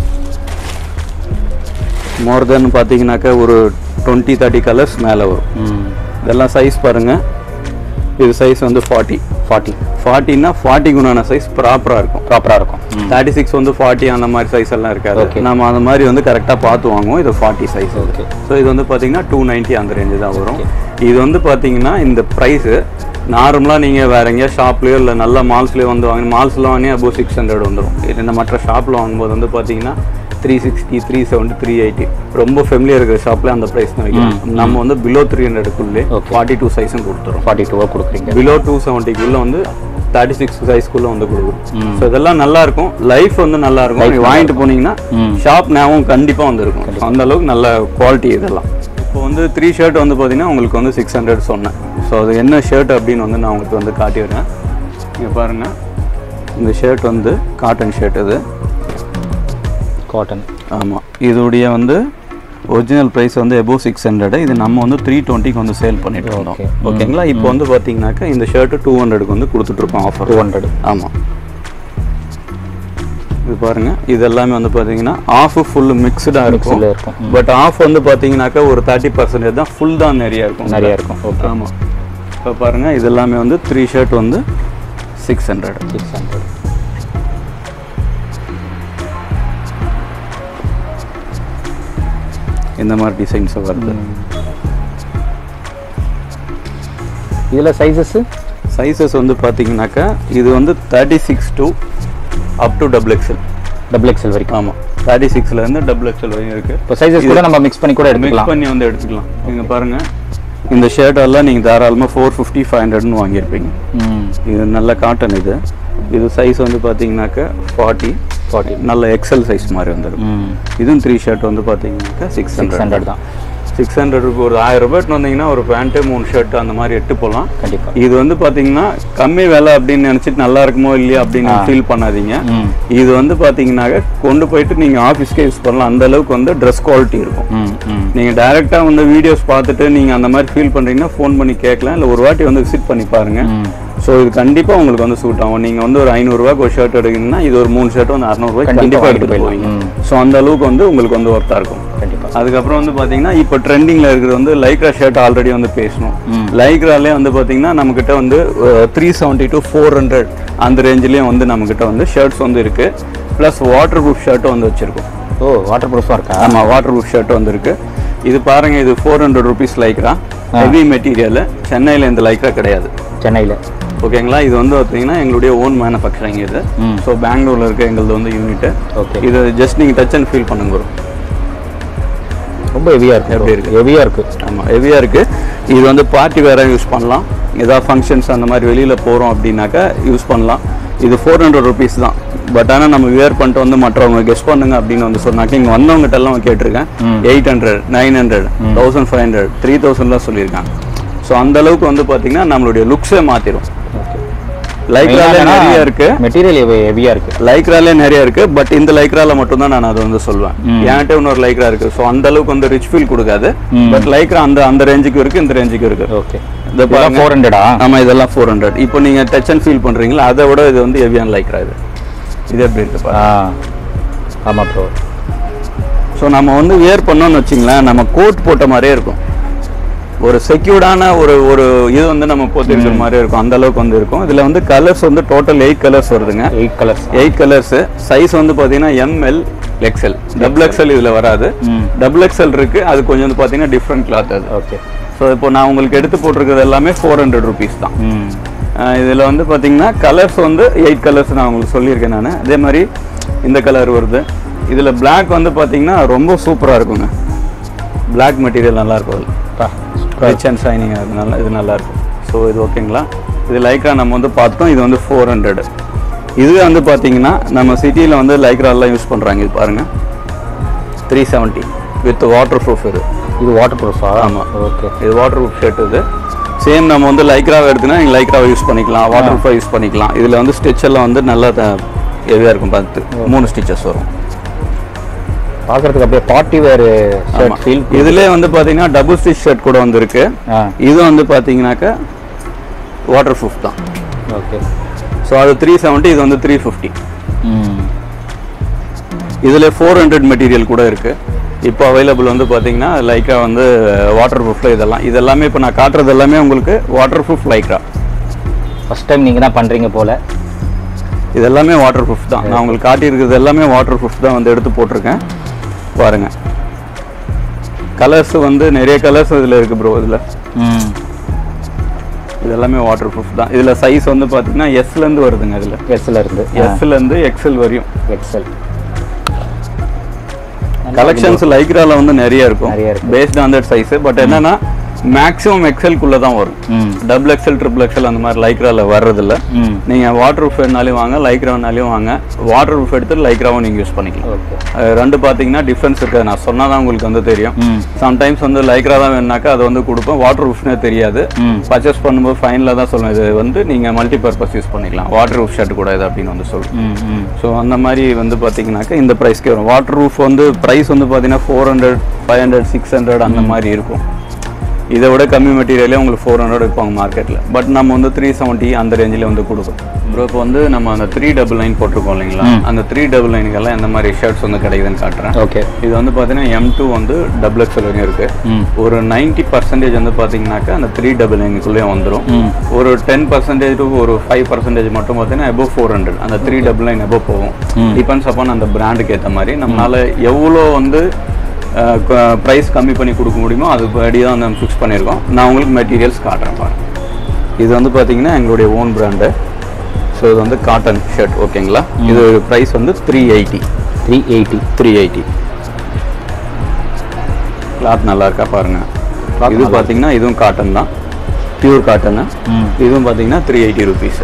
மோர் தென் பார்த்தீங்கன்னாக்கா ஒரு டுவெண்ட்டி தேர்ட்டி கலர்ஸ் மேலே வரும் ம் இதெல்லாம் சைஸ் பாருங்கள் இது சைஸ் வந்து ஃபார்ட்டி ஃபார்ட்டி ஃபார்ட்டின்னா ஃபார்ட்டிக்கு உண்டான சைஸ் ப்ராப்பராக இருக்கும் ப்ராப்பராக இருக்கும் ம் தேர்ட்டி சிக்ஸ் வந்து ஃபார்ட்டி அந்த மாதிரி சைஸ் எல்லாம் இருக்காது Okay. நம்ம அந்த மாதிரி வந்து கரெக்டாக பார்த்து வாங்குவோம் இது ஃபார்ட்டி சைஸ் Okay. ஸோ இது வந்து பார்த்தீங்கன்னா டூ நைன்ட்டி அந்த ரேஞ்சு தான் வரும் இது வந்து பார்த்தீங்கன்னா இந்த ப்ரைஸு நார்மலாக நீங்கள் வேற எங்கேயா ஷாப்லேயோ இல்லை நல்ல மால்ஸ்லேயோ வந்து வாங்க மால்ஸ்லாம் வாங்கி அபோவ் சிக்ஸ் ஹண்ட்ரட் வந்துடும் இது இந்த மற்ற ஷாப்பில் வாங்கும்போது வந்து பார்த்தீங்கன்னா three sixty three seventy three eighty ரொம்ப ஃபெமிலியர் இருக்கிற ஷாப்பில் அந்த ப்ரைஸ் தான் வைக்கிறோம் நம்ம வந்து பிலோ த்ரீ ஹண்ட்ரடுக்குள்ளே Okay. ஃபார்ட்டி டூ சைஸும் கொடுத்துரும் ஃபார்ட்டி டூவாக கொடுக்குறீங்க பிலோ டூ செவன்ட்டிக்குள்ளே வந்து தேர்ட்டி சிக்ஸ் சைஸ்க்குள்ளே வந்து கொடுக்கும் ஸோ இதெல்லாம் நல்லா இருக்கும் லைஃப் வந்து நல்லா இருக்கும் நீங்கள் வாங்கிட்டு போனீங்கன்னா ம். ஷாப் ஞாபகம் கண்டிப்பாக வந்து இருக்கும் அந்த அளவுக்கு நல்ல குவாலிட்டி இதெல்லாம் இப்போ வந்து த்ரீ ஷர்ட் வந்து பார்த்தீங்கன்னா உங்களுக்கு வந்து சிக்ஸ் ஹண்ட்ரட் சொன்னேன் ஸோ அது என்ன ஷர்ட் அப்படின்னு வந்து நான் உங்களுக்கு வந்து காட்டிடுறேன் இங்கே பாருங்கள் இந்த ஷர்ட் வந்து காட்டன் ஷர்ட் இது காட்டன் ஆமாம் இதோடைய வந்து ஒரிஜினல் ப்ரைஸ் வந்து எபோவ் சிக்ஸ் ஹண்ட்ரட் இது நம்ம வந்து த்ரீ டுவெண்ட்டிக்கு வந்து சேல் பண்ணிட்டு இருந்தோம் Okay. ஓகேங்களா இப்போ வந்து பார்த்தீங்கன்னாக்கா இந்த ஷர்ட்டு டூ ஹண்ட்ரடுக்கு வந்து கொடுத்துட்ருக்கோம் ஆஃபர் டூ ஹண்ட்ரட் ஆமாம் இது பாருங்க இது எல்லாமே வந்து பார்த்தீங்கன்னா ஆஃப் ஃபுல் மிக்ஸ்டாக இருக்கும் Mixed-ல இருக்கும். பட் ஆஃப் வந்து பார்த்தீங்கன்னாக்கா ஒரு தேர்ட்டி பர்சன்டேஜ் தான் ஃபுல் தான் நிறைய இருக்கும் நிறைய இருக்கும் ஓகே ஆமாம் இப்போ பாருங்க இது எல்லாமே வந்து த்ரீ ஷர்ட் வந்து சிக்ஸ் ஹண்ட்ரட் சிக்ஸ் ஹண்ட்ரட் இந்த மாதிரி டிசைன்ஸ் வருது இதில் சைஸஸ்ஸு சைஸஸ் வந்து பார்த்தீங்கன்னாக்கா இது வந்து thirty six to up to double XL double XL வரைக்கும் ஆமாம் தேர்ட்டி சிக்ஸ்லேருந்து டபுள் எக்ஸ்எல் வரையும் இருக்குது இப்போ சைஸஸ் கூட நம்ம மிக்ஸ் பண்ணி கூட மிக்ஸ் எடுத்துக்கலாம் பண்ணி வந்து எடுத்துக்கலாம் நீங்க பாருங்க இந்த ஷர்ட் எல்லாம் நீங்க தாராளமாக ஃபோர் ஃபிஃப்டி ஃபைவ் ஹண்ட்ரட்னு வாங்கியிருப்பீங்க ம் இது நல்ல காட்டன் இது இது சைஸ் வந்து பார்த்தீங்கன்னாக்கா ஃபார்ட்டி ஃபார்ட்டி நல்ல எக்ஸல் சைஸ் மாதிரி வந்துடும் ம் இதுவும் த்ரீ ஷர்ட் வந்து பார்த்தீங்கன்னாக்கா சிக்ஸ் சிக்ஸ் ஹண்ட்ரட் ஹண்ட்ரட் தான் சிக்ஸ் ஹண்ட்ரட் ஒரு ஆயிரம் ரூபாய்ட்டு வந்தீங்கன்னா ஒரு பேண்ட்டு மூணு ஷர்ட் அந்த மாதிரி எட்டு போகலாம் கண்டிப்பா இது வந்து பார்த்தீங்கன்னா கம்மி விலை அப்படின்னு நினச்சிட்டு நல்லா இருக்குமோ இல்லையா அப்படின்னு ஃபீல் பண்ணாதீங்க ம் இது வந்து பார்த்தீங்கன்னாக்க கொண்டு போயிட்டு நீங்கள் ஆஃபீஸ்க்கே யூஸ் பண்ணலாம் அந்த அளவுக்கு வந்து ட்ரெஸ் குவாலிட்டி இருக்கும் ம் ம் நீங்கள் டைரெக்டாக வந்து வீடியோஸ் பார்த்துட்டு நீங்கள் அந்த மாதிரி ஃபீல் பண்ணுறீங்கன்னா ஃபோன் பண்ணி கேட்கலாம் இல்லை ஒரு வாட்டி வந்து விசிட் பண்ணி பாருங்க ம் ஸோ இது கண்டிப்பாக உங்களுக்கு வந்து சூட் ஆகும் நீங்கள் வந்து ஒரு ஐநூறுரூவாக்கு ஒரு ஷர்ட் எடுக்கணும்னா இது ஒரு மூணு ஷர்ட் வந்து அறநூறுவாய்க்கு கண்டிப்பா கண்டிப்பாக வாங்கிட்டு எடுத்துகிட்டு போயிடலாம். போவீங்க ஸோ அந்த அளவுக்கு வந்து உங்களுக்கு வந்து ஒர்த்தாக இருக்கும் கண்டிப்பா அதுக்கப்புறம் வந்து பார்த்தீங்கன்னா இப்போ ட்ரெண்டிங்கில் இருக்கிறது வந்து லைக்ரா ஷர்ட் ஆல்ரெடி வந்து பேசணும் லைக்ராலே வந்து பார்த்தீங்கன்னா நம்மக்கிட்ட வந்து three seventy to four hundred அந்த ரேஞ்சிலையும் வந்து நம்மக்கிட்ட வந்து ஷர்ட்ஸ் வந்து இருக்குது ப்ளஸ் வாட்டர் ப்ரூஃப் ஷர்ட்டும் வந்து வச்சுருக்கோம் ஓ வாட்டர் ப்ரூஃபாக இருக்கா ஆமாம் வாட்டர் ப்ரூஃப் ஷர்ட் வந்திருக்கு இது பாருங்க இது four hundred rupees Lycra heavy material சென்னையில் இந்த லைக்ரா கிடையாது சென்னையில் ஓகேங்களா இது வந்து பார்த்தீங்கன்னா எங்களுடைய ஓன் மேனுஃபேக்சரிங் இது ம். ஸோ பெங்களூர்ல இருக்க எங்களது வந்து யூனிட்டு ஓகே இது ஜஸ்ட் நீங்கள் டச் அண்ட் ஃபீல் பண்ணுங்க bro. ரொம்ப ஹெவியாக இருக்கு எப்படி இருக்கு? ஹெவியாக இருக்கு ஆமாம் ஹெவியாக இருக்குது இது வந்து பார்ட்டி வேற யூஸ் பண்ணலாம் ஏதாவது ஃபங்க்ஷன்ஸ் அந்த மாதிரி வெளியில் போகிறோம் அப்படின்னாக்கா யூஸ் பண்ணலாம் இது ஃபோர் ஹண்ட்ரட் ருபீஸ் தான் பட் ஆனால் நம்ம வியர் பண்ணிட்டு வந்து மற்றவங்க கெஸ்ட் பண்ணுங்க அப்படின்னு வந்து சொன்னாக்க இங்கே வந்தவங்ககிட்ட எல்லாம் கேட்டிருக்கேன் eight hundred nine hundred thousand five hundred three தௌசண்ட்லாம் சொல்லியிருக்காங்க ஸோ அந்த அளவுக்கு வந்து பார்த்தீங்கன்னா நம்மளுடைய லுக்ஸே மாற்றிடும் ஓகே லைக்ராலே நிறைய இருக்கு மெட்டீரியல் ஹெவியாக இருக்கு லைக்ராலே நிறைய இருக்கு பட் இந்த லைக்ரால மட்டும் தான் நான் அதை வந்து சொல்லுவேன் என்கிட்ட இன்னொரு லைக்ரா இருக்கு ஸோ அந்த அளவுக்கு வந்து ரிச் ஃபீல் கொடுக்காது பட் லைக்ரா அந்த அந்த ரேஞ்சுக்கு இருக்கு இந்த ரேஞ்சுக்கு இருக்கு ஓகே இந்த பாருங்க ஃபோர் ஹண்ட்ரடா ஆமா இதெல்லாம் ஃபோர் ஹண்ட்ரட் இப்போ நீங்க டச் அண்ட் ஃபீல் பண்றீங்களா அதை விட இது வந்து ஹெவியான லைக்ரா இது இது எப்படி இருக்கு பாருங்க ஆ ஆமாம் ப்ரோ ஸோ நம்ம வந்து வியர் பண்ணோம்னு வச்சிங்களேன் நம்ம கோட் போட்ட மாதிரியே இருக்கும் ஒரு செக்யூர்டான ஒரு ஒரு இது வந்து நம்ம போட்டு இருக்கிற மாதிரி இருக்கும் அந்த அளவுக்கு வந்து இருக்கும் இதுல வந்து கலர்ஸ் வந்து டோட்டல் எயிட் கலர்ஸ் வருதுங்க eight colours eight colours size வந்து பார்த்தீங்கன்னா எம்எல் எக்ஸ்எல் டபுள் எக்ஸ்எல் இதில் வராது ம். டபுள் எக்ஸ்எல் இருக்கு அது கொஞ்சம் வந்து பார்த்தீங்கன்னா டிஃப்ரெண்ட் கிளாத் அது ஓகே ஸோ இப்போ நான் உங்களுக்கு எடுத்து போட்டிருக்கிறது எல்லாமே ஃபோர் ஹண்ட்ரட் ருபீஸ் தான் ம் இதில் வந்து பார்த்தீங்கன்னா கலர்ஸ் வந்து எயிட் கலர்ஸ் நான் உங்களுக்கு சொல்லியிருக்கேன் நான் அதே மாதிரி இந்த கலர் வருது இதில் Black வந்து பார்த்தீங்கன்னா ரொம்ப சூப்பராக இருக்குங்க Black மெட்டீரியல் நல்லா இருக்கும் அதில் பா ரிச் அண்ட் ஷைனிங் அது நல்லா இது நல்லா இருக்கும் ஸோ இது ஓகேங்களா இது லைக்ரா நம்ம வந்து பார்த்தோம் இது வந்து ஃபோர் ஹண்ட்ரட் இது வந்து பார்த்தீங்கன்னா நம்ம சிட்டியில் வந்து லைக்ரா எல்லாம் யூஸ் பண்ணுறாங்க இது பாருங்கள் three seventy with waterproof இது இது வாட்டர் ப்ரூஃபா ஆமா. ஓகே இது வாட்டர் ப்ரூஃப் ஷர்ட் இது சேம் நம்ம வந்து லைக்ராவை எடுத்துனா நீங்கள் லைக்ராவை யூஸ் பண்ணிக்கலாம் வாட்டர் ப்ரூஃபாக யூஸ் பண்ணிக்கலாம் இதில் வந்து ஸ்டிச் எல்லாம் வந்து நல்லா ஹெவியாக இருக்கும் பார்த்து மூணு ஸ்டிச்சஸ் வரும் பார்க்கறதுக்கு அப்படியே பார்ட்டி வேர் ஷர்ட் ஃபீல் இதுலேயே வந்து பார்த்தீங்கன்னா டபுள் ஸ்டிச் ஷர்ட் கூட வந்துருக்கு ஆ இது வந்து பார்த்தீங்கன்னாக்கா வாட்டர் ப்ரூஃப் தான் ஓகே ஸோ அது த்ரீ செவன்ட்டி இது வந்து த்ரீ ஃபிஃப்டி ம் இதில் ஃபோர் ஹண்ட்ரட் மெட்டீரியல் கூட இருக்குது இப்போ அவைலபிள் வந்து பார்த்தீங்கன்னா லைக்ரா வந்து வாட்டர் ப்ரூஃபில் இதெல்லாம் இது எல்லாமே இப்போ நான் காட்டுறது எல்லாமே உங்களுக்கு waterproof Lycra first time நீங்கள் தான் பண்ணுறீங்க போல இது எல்லாமே வாட்டர் ப்ரூஃப் தான் நான் உங்களுக்கு காட்டியிருக்கிறது எல்லாமே வாட்டர் ப்ரூஃப் தான் வந்து எடுத்து போட்டிருக்கேன் பாருங்க கலர்ஸ் வந்து நிறைய கலர்ஸ் இதில் இருக்குது ப்ரோ இதில் ம் இது எல்லாமே வாட்டர் ப்ரூஃப் தான் இதில் சைஸ் வந்து பார்த்தீங்கன்னா எஸ்லேருந்து வருதுங்க இதில் எஸ்ல இருந்து எஸ்லேருந்து எக்ஸல் வரையும் எக்ஸல் கலெக்ஷன்ஸ் லைக்ரால வந்து நிறைய இருக்கும் நிறைய இருக்கு. Based on that size but என்னன்னா மேக்ஸிமம் எக்ஸல்குள்ள தான் வரும் ம் டபுள் எக்ஸல் ட்ரிபிள் எக்ஸல் அந்த மாதிரி லைக்ரால வர்றதில்ல ம் நீங்க வாட்டர் ப்ரூஃப் வேணாலும் வாங்க லைக்ரா வேணாலும் வாங்க வாட்டர் ப்ரூஃப் எடுத்து லைக்ராவும் நீங்க யூஸ் பண்ணிக்கலாம் ஓகே அது ரெண்டு பார்த்தீங்கன்னா டிஃப்ரென்ஸ் இருக்குது நான் சொன்னால் தான் உங்களுக்கு வந்து தெரியும் ம் சம்டைம்ஸ் வந்து லைக்ரா தான் வேணுனாக்கா அது வந்து கொடுப்போம் வாட்டர் ப்ரூஃப்னே தெரியாது ம் பர்ச்சேஸ் பண்ணும்போது ஃபைனலில் தான் சொல்லுவேன் இது வந்து நீங்கள் மல்டி பர்பஸ் யூஸ் பண்ணிக்கலாம் வாட்டர் ப்ரூஃப் ஷர்ட் கூட இது அப்படின்னு வந்து சொல்லுவேன் ம் ம் ஸோ அந்த மாதிரி வந்து பார்த்தீங்கன்னாக்கா இந்த ப்ரைஸ்க்கே வரும் வாட்டர் ப்ரூஃப் வந்து ப்ரைஸ் வந்து பார்த்தீங்கன்னா four hundred five hundred six hundred அந்த மாதிரி இருக்கும் இதை விட கம்மி மெட்டீரியலே உங்களுக்கு ஃபோர் ஹண்ட்ரட் விற்பாங்க மார்க்கெட்டில் பட் நம்ம வந்து த்ரீ செவன்ட்டி அந்த ரேஞ்சில் வந்து கொடுக்கும் ப்ரோ இப்போ வந்து நம்ம அந்த த்ரீ டபுள் நைன் போட்டிருக்கோம் இல்லைங்களா அந்த த்ரீ டபுள் நைனுக்கெல்லாம் எந்த மாதிரி ஷர்ட்ஸ் வந்து கிடைக்குதுன்னு காட்டுறேன் ஓகே இது வந்து பார்த்தீங்கன்னா எம் டூ வந்து டபுள் எக்ஸல் வரையும் இருக்குது ம் ஒரு நைன்ட்டி பர்சன்டேஜ் வந்து பார்த்தீங்கன்னாக்கா அந்த த்ரீ டபுள் நைனுக்குள்ளேயும் வந்துடும் ம் ஒரு டென் பர்சன்டேஜ் டு ஒரு ஃபைவ் பர்சன்டேஜ் மட்டும் பார்த்தீங்கன்னா above ஃபோர் ஹண்ட்ரட் அந்த த்ரீ டபுள் நைன் above போகும் டிபெண்ட்ஸ் அப்பான் அந்த பிராண்டுக்கு ஏற்ற மாதிரி நம்மளால எவ்வளோ வந்து ப்ரைஸ் கம்மி பண்ணி கொடுக்க முடியுமோ அது படி தான் நம்ம ஃபிக்ஸ் பண்ணியிருக்கோம் நான் உங்களுக்கு மெட்டீரியல்ஸ் காட்டுறேன் பாருங்க இது வந்து பார்த்தீங்கன்னா எங்களுடைய ஓன் பிராண்டு ஸோ இது வந்து காட்டன் ஷர்ட் ஓகேங்களா இது ப்ரைஸ் வந்து three eighty three eighty three eighty cloth நல்லா இருக்கா பாருங்க Cloth இது நல்லா பார்த்தீங்கன்னா இதுவும் காட்டன் தான் பியூர் காட்டனு ம் இதுவும் பார்த்தீங்கன்னா த்ரீ எயிட்டி ருபீஸ்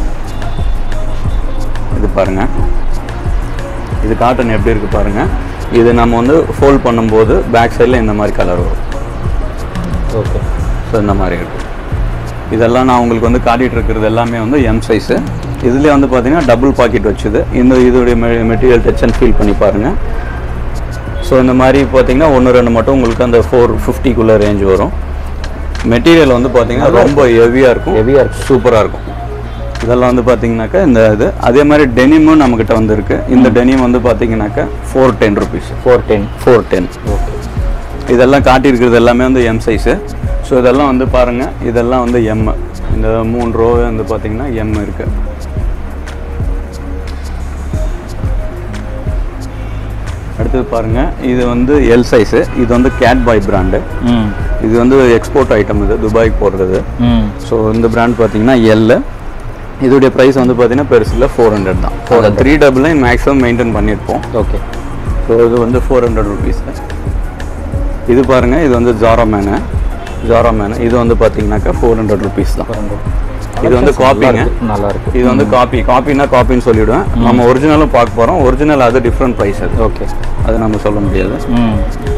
இது பாருங்க இது காட்டன் எப்படி இருக்கு பாருங்க இது நம்ம வந்து ஃபோல்ட் பண்ணும்போது பேக் சைடில் இந்த மாதிரி கலர் வரும் ஓகே ஸோ இந்த மாதிரி இருக்கும் இதெல்லாம் நான் உங்களுக்கு வந்து காட்டிட்டு இருக்கிறது எல்லாமே வந்து எம் சைஸு இதுலேயே வந்து பார்த்தீங்கன்னா டபுள் பாக்கெட் வச்சுது இந்த இதோடைய மெட்டீரியல் டச் அண்ட் ஃபீல் பண்ணி பாருங்கள் ஸோ இந்த மாதிரி பார்த்தீங்கன்னா ஒன்று ரெண்டு மட்டும் உங்களுக்கு அந்த ஃபோர் ஃபிஃப்டிக்குள்ளே ரேஞ்ச் வரும் மெட்டீரியல் வந்து பார்த்தீங்கன்னா ரொம்ப ஹெவியாக இருக்கும் ஹெவியாக இருக்கு சூப்பராக இருக்கும் இதெல்லாம் வந்து பார்த்தீங்கன்னாக்கா இந்த இது அதே மாதிரி டெனிமும் நம்மக்கிட்ட வந்து இருக்கு இந்த டெனிம் வந்து பார்த்தீங்கன்னாக்கா four ten rupees four ten four ten okay இதெல்லாம் காட்டியிருக்கிறது எல்லாமே வந்து எம் சைஸு ஸோ இதெல்லாம் வந்து பாருங்கள் இதெல்லாம் வந்து எம் இந்த மூணு ரோ வந்து பார்த்தீங்கன்னா எம் இருக்கு அடுத்தது பாருங்க இது வந்து எல் சைஸு இது வந்து கேட் பாய் பிராண்டு ம் இது வந்து எக்ஸ்போர்ட் ஐட்டம் இது துபாய்க்கு போடுறது ம் ஸோ இந்த பிராண்ட் பார்த்தீங்கன்னா எல் இதோடைய ப்ரைஸ் வந்து பார்த்தீங்கன்னா பெருசில் ஃபோர் ஹண்ட்ரட் தான் four three double nine maximum maintain பண்ணியிருப்போம் ஓகே ஸோ இது வந்து ஃபோர் ஹண்ட்ரட் ருபீஸ் இது பாருங்க இது வந்து ஜாரா மேனு ஜாரா மேனு இது வந்து பார்த்தீங்கன்னாக்கா ஃபோர் ஹண்ட்ரட் ருபீஸ் தான் இது வந்து காப்பிங்க நல்லா இருக்கு இது வந்து காப்பி காப்பினா காப்பின்னு சொல்லிவிடுவேன் நம்ம ஒரிஜினலும் பார்க்க போகிறோம் ஒரிஜினல் அது டிஃப்ரெண்ட் ப்ரைஸ் அது ஓகே அது நம்ம சொல்ல முடியாது ம்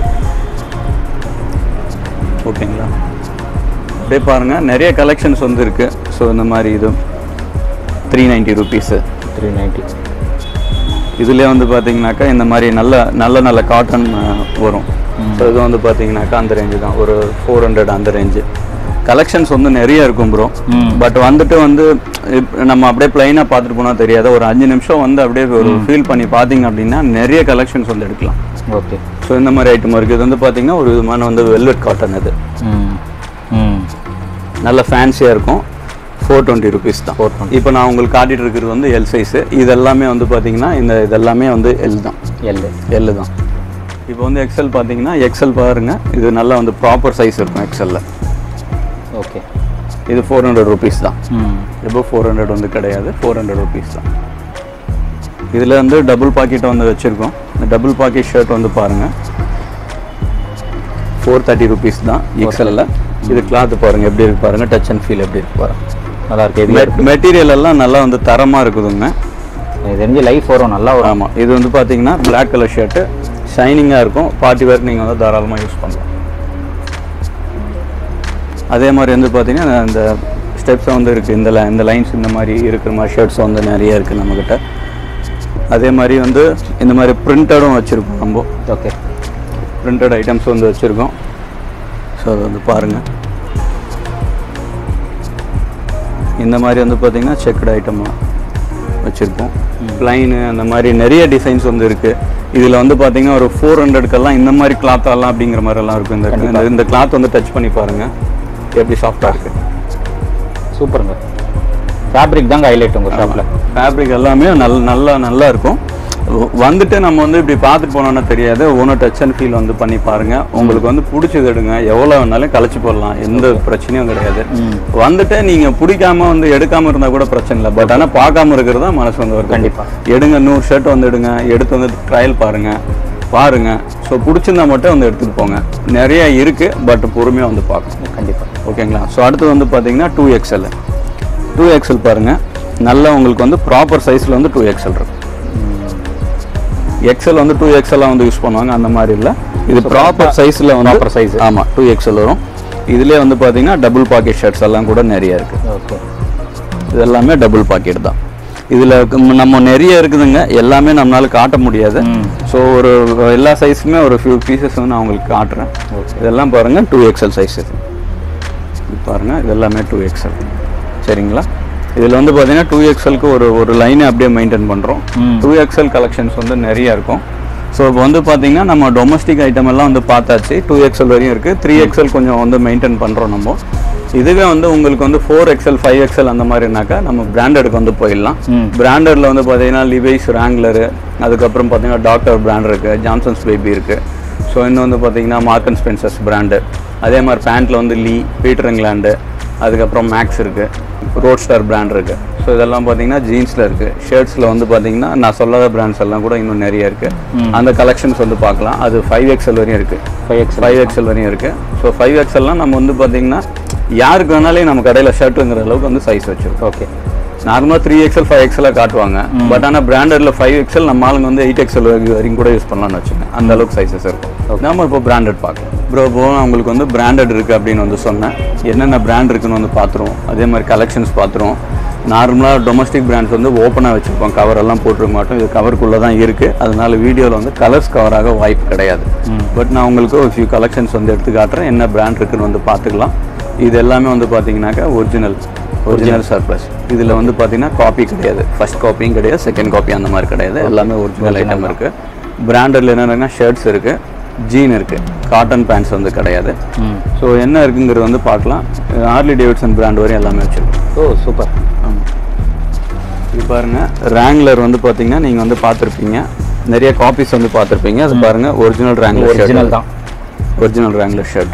ஓகேங்களா அப்படியே பாருங்க நிறைய கலெக்ஷன்ஸ் வந்து இருக்கு ஸோ இந்த மாதிரி இது three ninety rupees three ninety இதுலேயே வந்து பார்த்தீங்கன்னாக்கா இந்த மாதிரி நல்ல நல்ல நல்ல காட்டன் வரும் ஸோ இது வந்து பார்த்தீங்கன்னாக்கா அந்த ரேஞ்சு தான் ஒரு ஃபோர் ஹண்ட்ரட் அந்த ரேஞ்சு கலெக்ஷன்ஸ் வந்து நிறைய இருக்கும் ப்ரோ ம். பட் வந்துட்டு வந்து இப்ப நம்ம அப்படியே பிளைனாக பார்த்துட்டு போனால் தெரியாது ஒரு அஞ்சு நிமிஷம் வந்து அப்படியே ஒரு ஃபீல் பண்ணி பார்த்தீங்க அப்படின்னா நிறைய கலெக்ஷன்ஸ் வந்து எடுக்கலாம் ஓகே ஸோ இந்த மாதிரி ஐட்டம் இருக்குது இது வந்து பார்த்தீங்கன்னா ஒரு விதமான வந்து வெல்வெட் காட்டன் இது ம் ம் நல்ல ஃபேன்சியாக இருக்கும் ஃபோர் டுவெண்ட்டி ருபீஸ் தான் இப்போ நான் உங்களுக்கு காட்டிட்டு இருக்கிறது வந்து எல் சைஸு இது எல்லாமே வந்து பார்த்தீங்கன்னா இந்த இதெல்லாமே வந்து எல் தான் எல்லு எல் தான் இப்போ வந்து எக்ஸல் பார்த்தீங்கன்னா எக்ஸல் பாருங்க இது நல்லா வந்து ப்ராப்பர் சைஸ் இருக்கும் எக்ஸல்ல ஓகே இது ஃபோர் ஹண்ட்ரட் ருபீஸ் தான் ம் இப்போ ஃபோர் ஹண்ட்ரட் வந்து கிடையாது ஃபோர் ஹண்ட்ரட் ருபீஸ் தான் இதில் வந்து டபுள் பாக்கெட் வந்து வச்சுருக்கோம் இந்த டபுள் பாக்கெட் ஷர்ட் வந்து பாருங்கள் ஃபோர் தேர்ட்டி ருபீஸ் தான் எக்ஸலில் இது கிளாத் பாருங்கள் எப்படி இருக்கு பாருங்கள் டச் அண்ட் ஃபீல் எப்படி இருக்கு பாருங்க நல்லா இருக்கு ஹெவியாக இருக்கு மெட்டீரியல் எல்லாம் நல்லா வந்து தரமாக இருக்குதுங்க எனக்கு தெரிஞ்சு லைஃப் வரும் நல்லா வரும் ஆமாம் இது வந்து பார்த்தீங்கன்னா Black கலர் ஷர்ட்டு ஷைனிங்காக இருக்கும் பார்ட்டி வேர் நீங்கள் வந்து தாராளமாக யூஸ் பண்ணலாம் அதே மாதிரி வந்து பார்த்தீங்கன்னா இந்த ஸ்டெப்ஸ் வந்து இருக்குது இந்த லை- இந்த லைன்ஸ் இந்த மாதிரி இருக்கிற மாதிரி ஷர்ட்ஸ் வந்து நிறைய இருக்குது நம்மக்கிட்ட அதே மாதிரி வந்து இந்த மாதிரி பிரிண்டடும் வச்சுருக்கோம் நம்ம ஓகே பிரிண்டட் ஐட்டம்ஸ் வந்து வச்சுருக்கோம் ஸோ அது வந்து பாருங்கள் இந்த மாதிரி வந்து பார்த்தீங்கன்னா செக்குடு ஐட்டமாக வச்சுருக்கோம் ப்ளைனு அந்த மாதிரி நிறைய டிசைன்ஸ் வந்து இருக்குது இதில் வந்து பார்த்தீங்கன்னா ஒரு ஃபோர் ஹண்ட்ரட்க்கெல்லாம் இந்த மாதிரி கிளாத்தெல்லாம் அப்படிங்கிற மாதிரிலாம் இருக்கும் இந்த இந்த- இந்த கிளாத் வந்து டச் பண்ணி பாருங்கள் எப்படி சாஃப்டாக இருக்குது சூப்பருங்க ஃபேப்ரிக் தாங்க ஹைலைட் உங்கள் ஷாப்பில் ஃபேப்ரிக் எல்லாமே நல்ல நல்லா நல்லா இருக்கும் வ- வந்துட்டு நம்ம வந்து இப்படி பார்த்துட்டு போனோம்னா தெரியாது ஒன்று டச் அண்ட் ஃபீல் வந்து பண்ணி பாருங்க உங்களுக்கு வந்து பிடிச்சது எடுங்க எவ்வளோ வேணாலும் கழிச்சு போடலாம் எந்த பிரச்சனையும் கிடையாது வந்துட்டு நீங்க பிடிக்காம வந்து எடுக்காம இருந்தா கூட பிரச்சனை இல்லை பட் ஆனால் பார்க்காம இருக்கிறது தான் மனசு வந்து வரும் கண்டிப்பா. எடுங்க நூறு ஷர்ட் வந்து எடுங்க எடுத்து வந்து ட்ரையல் பாருங்க பாருங்க ஸோ பிடிச்சிருந்தா மட்டும் வந்து எடுத்துட்டு போங்க நிறைய இருக்கு பட் பொறுமையாக வந்து பார்க்கணும் கண்டிப்பாக ஓகேங்களா ஸோ அடுத்து வந்து பார்த்தீங்கன்னா டூ எக்ஸ்எல் டூ எக்ஸ்எல் பாருங்க நல்லா உங்களுக்கு வந்து ப்ராப்பர் சைஸில் வந்து டூ எக்ஸ்எல் இருக்கும் எக்ஸ்எல் வந்து டூ எக்ஸ்எல்லாம் வந்து யூஸ் பண்ணுவாங்க அந்த மாதிரி இல்லை இது ப்ராப்பர் சைஸில் வந்து proper size. ஆமாம் டூ எக்ஸ்எல் வரும் இதுலேயே வந்து பார்த்தீங்கன்னா டபுள் பாக்கெட் ஷர்ட்ஸ் எல்லாம் கூட நிறைய இருக்குது ஓகே இது எல்லாமே டபுள் பாக்கெட் தான் இதில் நம்ம நிறைய இருக்குதுங்க எல்லாமே நம்மளால காட்ட முடியாது ஸோ ஒரு எல்லா சைஸுமே ஒரு ஃபியூ பீசஸ் வந்து நான் உங்களுக்கு காட்டுறேன் இதெல்லாம் பாருங்கள் டூ எக்ஸ்எல் சைஸ் இது இது பாருங்க இது எல்லாமே டூ எக்ஸ்எல் சரிங்களா இதில் வந்து பார்த்தீங்கன்னா டூ எக்ஸ்எல்க்கு ஒரு ஒரு லைனை அப்படியே மெயின்டைன் பண்ணுறோம் டூ எக்ஸ்எல் கலெக்ஷன்ஸ் வந்து நிறைய இருக்கும் ஸோ இப்போ வந்து பார்த்தீங்கன்னா நம்ம டொமஸ்டிக் ஐட்டம் எல்லாம் வந்து பார்த்தாச்சு டூ எக்ஸ்எல் வரையும் இருக்குது த்ரீ எக்ஸ்எல் கொஞ்சம் வந்து மெயின்டைன் பண்ணுறோம் நம்ம இதுவே வந்து உங்களுக்கு வந்து ஃபோர் எக்ஸ்எல் ஃபைவ் எக்ஸ்எல் அந்த மாதிரினாக்கா நம்ம பிராண்டடுக்கு வந்து போயிடலாம் பிராண்டடில் வந்து பார்த்தீங்கன்னா லிவைஸ் ரேங்லரு அதுக்கப்புறம் பார்த்தீங்கன்னா டாக்டர் பிராண்ட் இருக்குது ஜான்சன்ஸ் பேபி இருக்குது ஸோ இன்னும் வந்து பார்த்தீங்கன்னா மார்க்கன் ஸ்பென்சர்ஸ் பிராண்டு அதே மாதிரி பேண்ட்டில் வந்து லீ பீட்டர் இங்கிலாண்டு அதுக்கப்புறம் மேக்ஸ் இருக்குது ரோட் ஸ்டார் பிராண்ட் இருக்குது ஸோ இதெல்லாம் பார்த்தீங்கன்னா ஜீன்ஸில் இருக்குது ஷர்ட்ஸில் வந்து பார்த்தீங்கன்னா நான் சொல்லாத பிராண்ட்ஸ் எல்லாம் கூட இன்னும் நிறைய இருக்குது அந்த கலெக்ஷன்ஸ் வந்து பார்க்கலாம் அது ஃபைவ் எக்ஸ்எல் வரையும் இருக்குது ஃபைவ் எக்ஸ் ஃபைவ் எக்ஸ்எல் வரையும் இருக்குது ஸோ ஃபைவ் எக்ஸ்எல்லாம் நம்ம வந்து பார்த்தீங்கன்னா யாருக்கு வேணாலே நம்ம கடையில் ஷர்ட்டுங்கிற அளவுக்கு வந்து சைஸ் வச்சுருக்கோம் ஓகே நார்மலாக த்ரீ எக்ஸ்எல் ஃபைவ் எக்ஸ்எல்லாம் காட்டுவாங்க பட் ஆனால் பிராண்டட்ல ஃபைவ் எக்ஸ்எல் நம்ம ஆளுங்க வந்து எயிட் எக்ஸ்எல் வரைக்கும் கூட யூஸ் பண்ணலாம்னு வச்சுக்கோங்க அந்த அளவுக்கு சைஸஸ் இருக்கும் நம்ம இப்போ பிராண்டட் பார்க்கலாம் ப்ரோ இப்போ உங்களுக்கு வந்து பிராண்டட் இருக்குது அப்படின்னு வந்து சொன்னேன் என்னென்ன பிராண்ட் இருக்குன்னு வந்து பார்த்துருவோம் அதே மாதிரி கலெக்ஷன்ஸ் பார்த்துருவோம் நார்மலாக டொமஸ்டிக் பிராண்ட்ஸ் வந்து ஓப்பனாக வச்சுருப்போம் கவர் எல்லாம் போட்டிருக்க மாட்டோம் இது கவருக்குள்ளே தான் இருக்குது அதனால வீடியோவில் வந்து கலர்ஸ் கவராக வாய்ப்பு கிடையாது பட் நான் உங்களுக்கு ஒரு ஃபியூ கலெக்ஷன்ஸ் வந்து எடுத்து காட்டுறேன் என்ன பிராண்ட் இருக்குன்னு வந்து பார்த்துக்கலாம் இது எல்லாமே வந்து பார்த்தீங்கன்னாக்கா ஒரிஜினல் ஒரிஜினல் சர்ப்ளஸ் இதில் வந்து பார்த்தீங்கன்னா காப்பி கிடையாது ஃபர்ஸ்ட் காப்பியும் கிடையாது செகண்ட் காப்பி அந்த மாதிரி கிடையாது எல்லாமே ஒரிஜினல் ஐட்டம் இருக்குது பிராண்டட்ல என்னென்னா ஷர்ட்ஸ் இருக்குது ஜீன் இருக்குது காட்டன் பேண்ட்ஸ் வந்து கிடையாது ஸோ என்ன இருக்குங்கிறது வந்து பார்க்கலாம் ஹார்லி டேவிட்சன் பிராண்ட் வரையும் எல்லாமே வச்சுருக்கோம் ஓ சூப்பர் ஆமாம் இது பாருங்க ரேங்லர் வந்து பார்த்தீங்கன்னா நீங்கள் வந்து பார்த்துருப்பீங்க நிறைய காப்பீஸ் வந்து பார்த்துருப்பீங்க அது பாருங்க ஒரிஜினல் ரேங்லர் ஒரிஜினல் தான் ஒரிஜினல் ரேங்லர் ஷர்ட்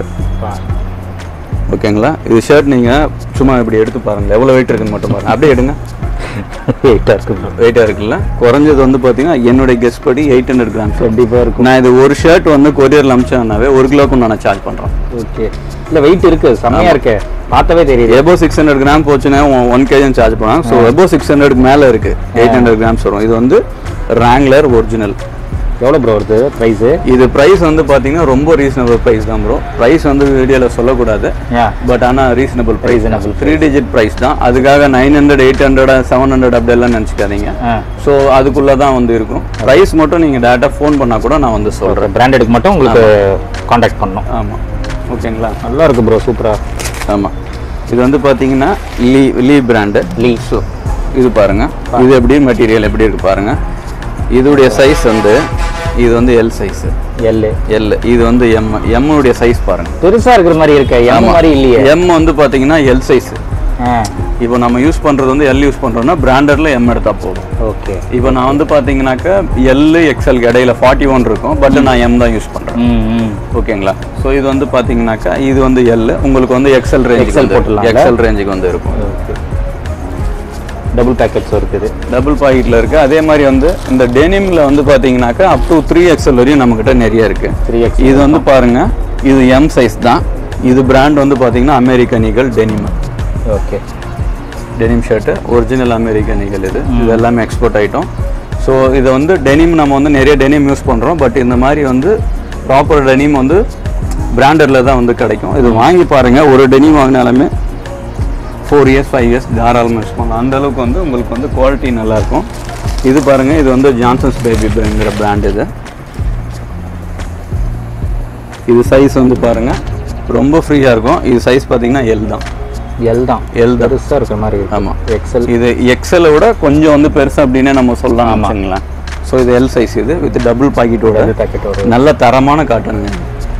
ஓகேங்களா இது ஷர்ட் நீங்கள் சும்மா இப்படி எடுத்து பாருங்க எவ்வளோ வெயிட் இருக்குன்னு மட்டும் பாருங்க அப்படியே எடுங்க வெயிட்டாக இருக்கு ப்ரோ வெயிட்டாக இருக்குல்ல குறைஞ்சது வந்து பார்த்தீங்கன்னா என்னுடைய கெஸ்ட் படி எயிட் ஹண்ட்ரட் கிராம்ஸ் கண்டிப்பாக இருக்கும் நான் இது ஒரு ஷர்ட் வந்து கொரியரில் அமிச்சேன்னாவே ஒரு கிலோக்கு நான் சார்ஜ் பண்ணுறேன் ஓகே இல்லை வெயிட் இருக்கு செம்மையா இருக்கு பார்த்தாவே தெரியுது எபோ சிக்ஸ் ஹண்ட்ரட் கிராம் போச்சுன்னா ஒன் கேஜன் சார்ஜ் பண்ணுவாங்க ஸோ எபோ சிக்ஸ் ஹண்ட்ரட் மேலே இருக்கு எயிட் ஹண்ட்ரட் கிராம்ஸ் வரும் இது வந்து ரேங்லர் ஒரிஜினல் எவ்வளோ ப்ரோ வருது ப்ரைஸு இது ப்ரைஸ் வந்து பார்த்தீங்கன்னா ரொம்ப ரீசனபிள் ப்ரைஸ் தான் ப்ரோ ப்ரைஸ் வந்து வீடியோவில் சொல்லக்கூடாது ஏன் பட் ஆனால் reasonable price Reasonable three digit price தான் அதுக்காக nine hundred eight hundred seven hundred அப்படியெல்லாம் நினச்சிக்காதீங்க ஆ ஸோ அதுக்குள்ளே தான் வந்து இருக்கும் ப்ரைஸ் மட்டும் நீங்கள் டேரெக்டாக ஃபோன் பண்ணால் கூட நான் வந்து சொல்கிறேன் பிராண்டடுக்கு மட்டும் உங்களுக்கு காண்டாக்ட் பண்ணணும் ஆமாம் ஓகேங்களா நல்லா இருக்கு ப்ரோ சூப்பராக ஆமாம் இது வந்து பார்த்தீங்கன்னா லீ லீ பிராண்டு லீ ஸோ இது பாருங்க இது எப்படி மெட்டீரியல் எப்படி இருக்கு பாருங்க இதோடைய சைஸ் வந்து இது வந்து எல் சைஸ் எல்லு எல் இது வந்து எம் எம் உடைய சைஸ் பாருங்க பெருசா இருக்கிற மாதிரி இருக்கு எம் மாதிரி இல்லையே எம் வந்து பாத்தீங்கன்னா எல் சைஸ் ஆ இப்போ நம்ம யூஸ் பண்றது வந்து எல் யூஸ் பண்றோம்னா பிராண்டட்ல எம் எடுத்தா போதும் ஓகே இப்போ நான் வந்து பாத்தீங்கன்னாக்கா எல் எக்ஸ்எல் இடையில ஃபார்ட்டி ஒன் இருக்கும் பட் நான் எம் தான் யூஸ் பண்றேன் ம் ம் ஓகேங்களா ஸோ இது வந்து பாத்தீங்கன்னாக்கா இது வந்து எல் உங்களுக்கு வந்து எக்ஸ்எல் ரேஞ்ச் XL போட்டுடலாம்ல? எக்ஸ்எல் ரேஞ்சுக்கு வந்து இருக்கும் ஓகே டபுள் பேக்கெட்ஸ் இருக்குது டபுள் பாக்கெட்ல இருக்கு அதே மாதிரி வந்து இந்த டெனிம்ல வந்து பாத்தீங்கன்னாக்கா அப் டு த்ரீ எக்ஸ்எல் வரையும் நம்ம கிட்ட நிறைய இருக்கு த்ரீ எக்ஸ் இது வந்து பாருங்க இது எம் சைஸ் தான் இது பிராண்ட் வந்து பாத்தீங்கன்னா American Eagle denim okay denim shirt original American Eagle இது இது எல்லாமே எக்ஸ்போர்ட் ஐட்டம் ஸோ இதை வந்து டெனிம் நம்ம வந்து நிறைய டெனிம் யூஸ் பண்ணுறோம் பட் இந்த மாதிரி வந்து ப்ராப்பர் டெனிம் வந்து பிராண்டடில் தான் வந்து கிடைக்கும் இது வாங்கி பாருங்கள் ஒரு டெனிம் வாங்கினாலுமே ஃபோர் இயர்ஸ் ஃபைவ் இயர்ஸ் தாராளமாக யூஸ் பண்ணலாம் அந்த அளவுக்கு வந்து உங்களுக்கு வந்து குவாலிட்டி நல்லாயிருக்கும் இது பாருங்கள் இது வந்து ஜான்சன்ஸ் பேபிங்கிற பிராண்ட் இது இது சைஸ் வந்து பாருங்கள் ரொம்ப ஃப்ரீயாக இருக்கும் இது சைஸ் பார்த்தீங்கன்னா எல் தான் எல் தான் எல் தான் பெருசாக இருக்கிற மாதிரி இருக்கு ஆமாம் எக்ஸல் இது எக்ஸலை விட கொஞ்சம் வந்து பெருசு அப்படின்னே நம்ம சொல்லலாம் வச்சுங்களேன் ஸோ இது எல் சைஸ் இது வித் டபுள் பாக்கெட்டோட பேக்கெட் ஒரு நல்ல தரமான காட்டனுங்க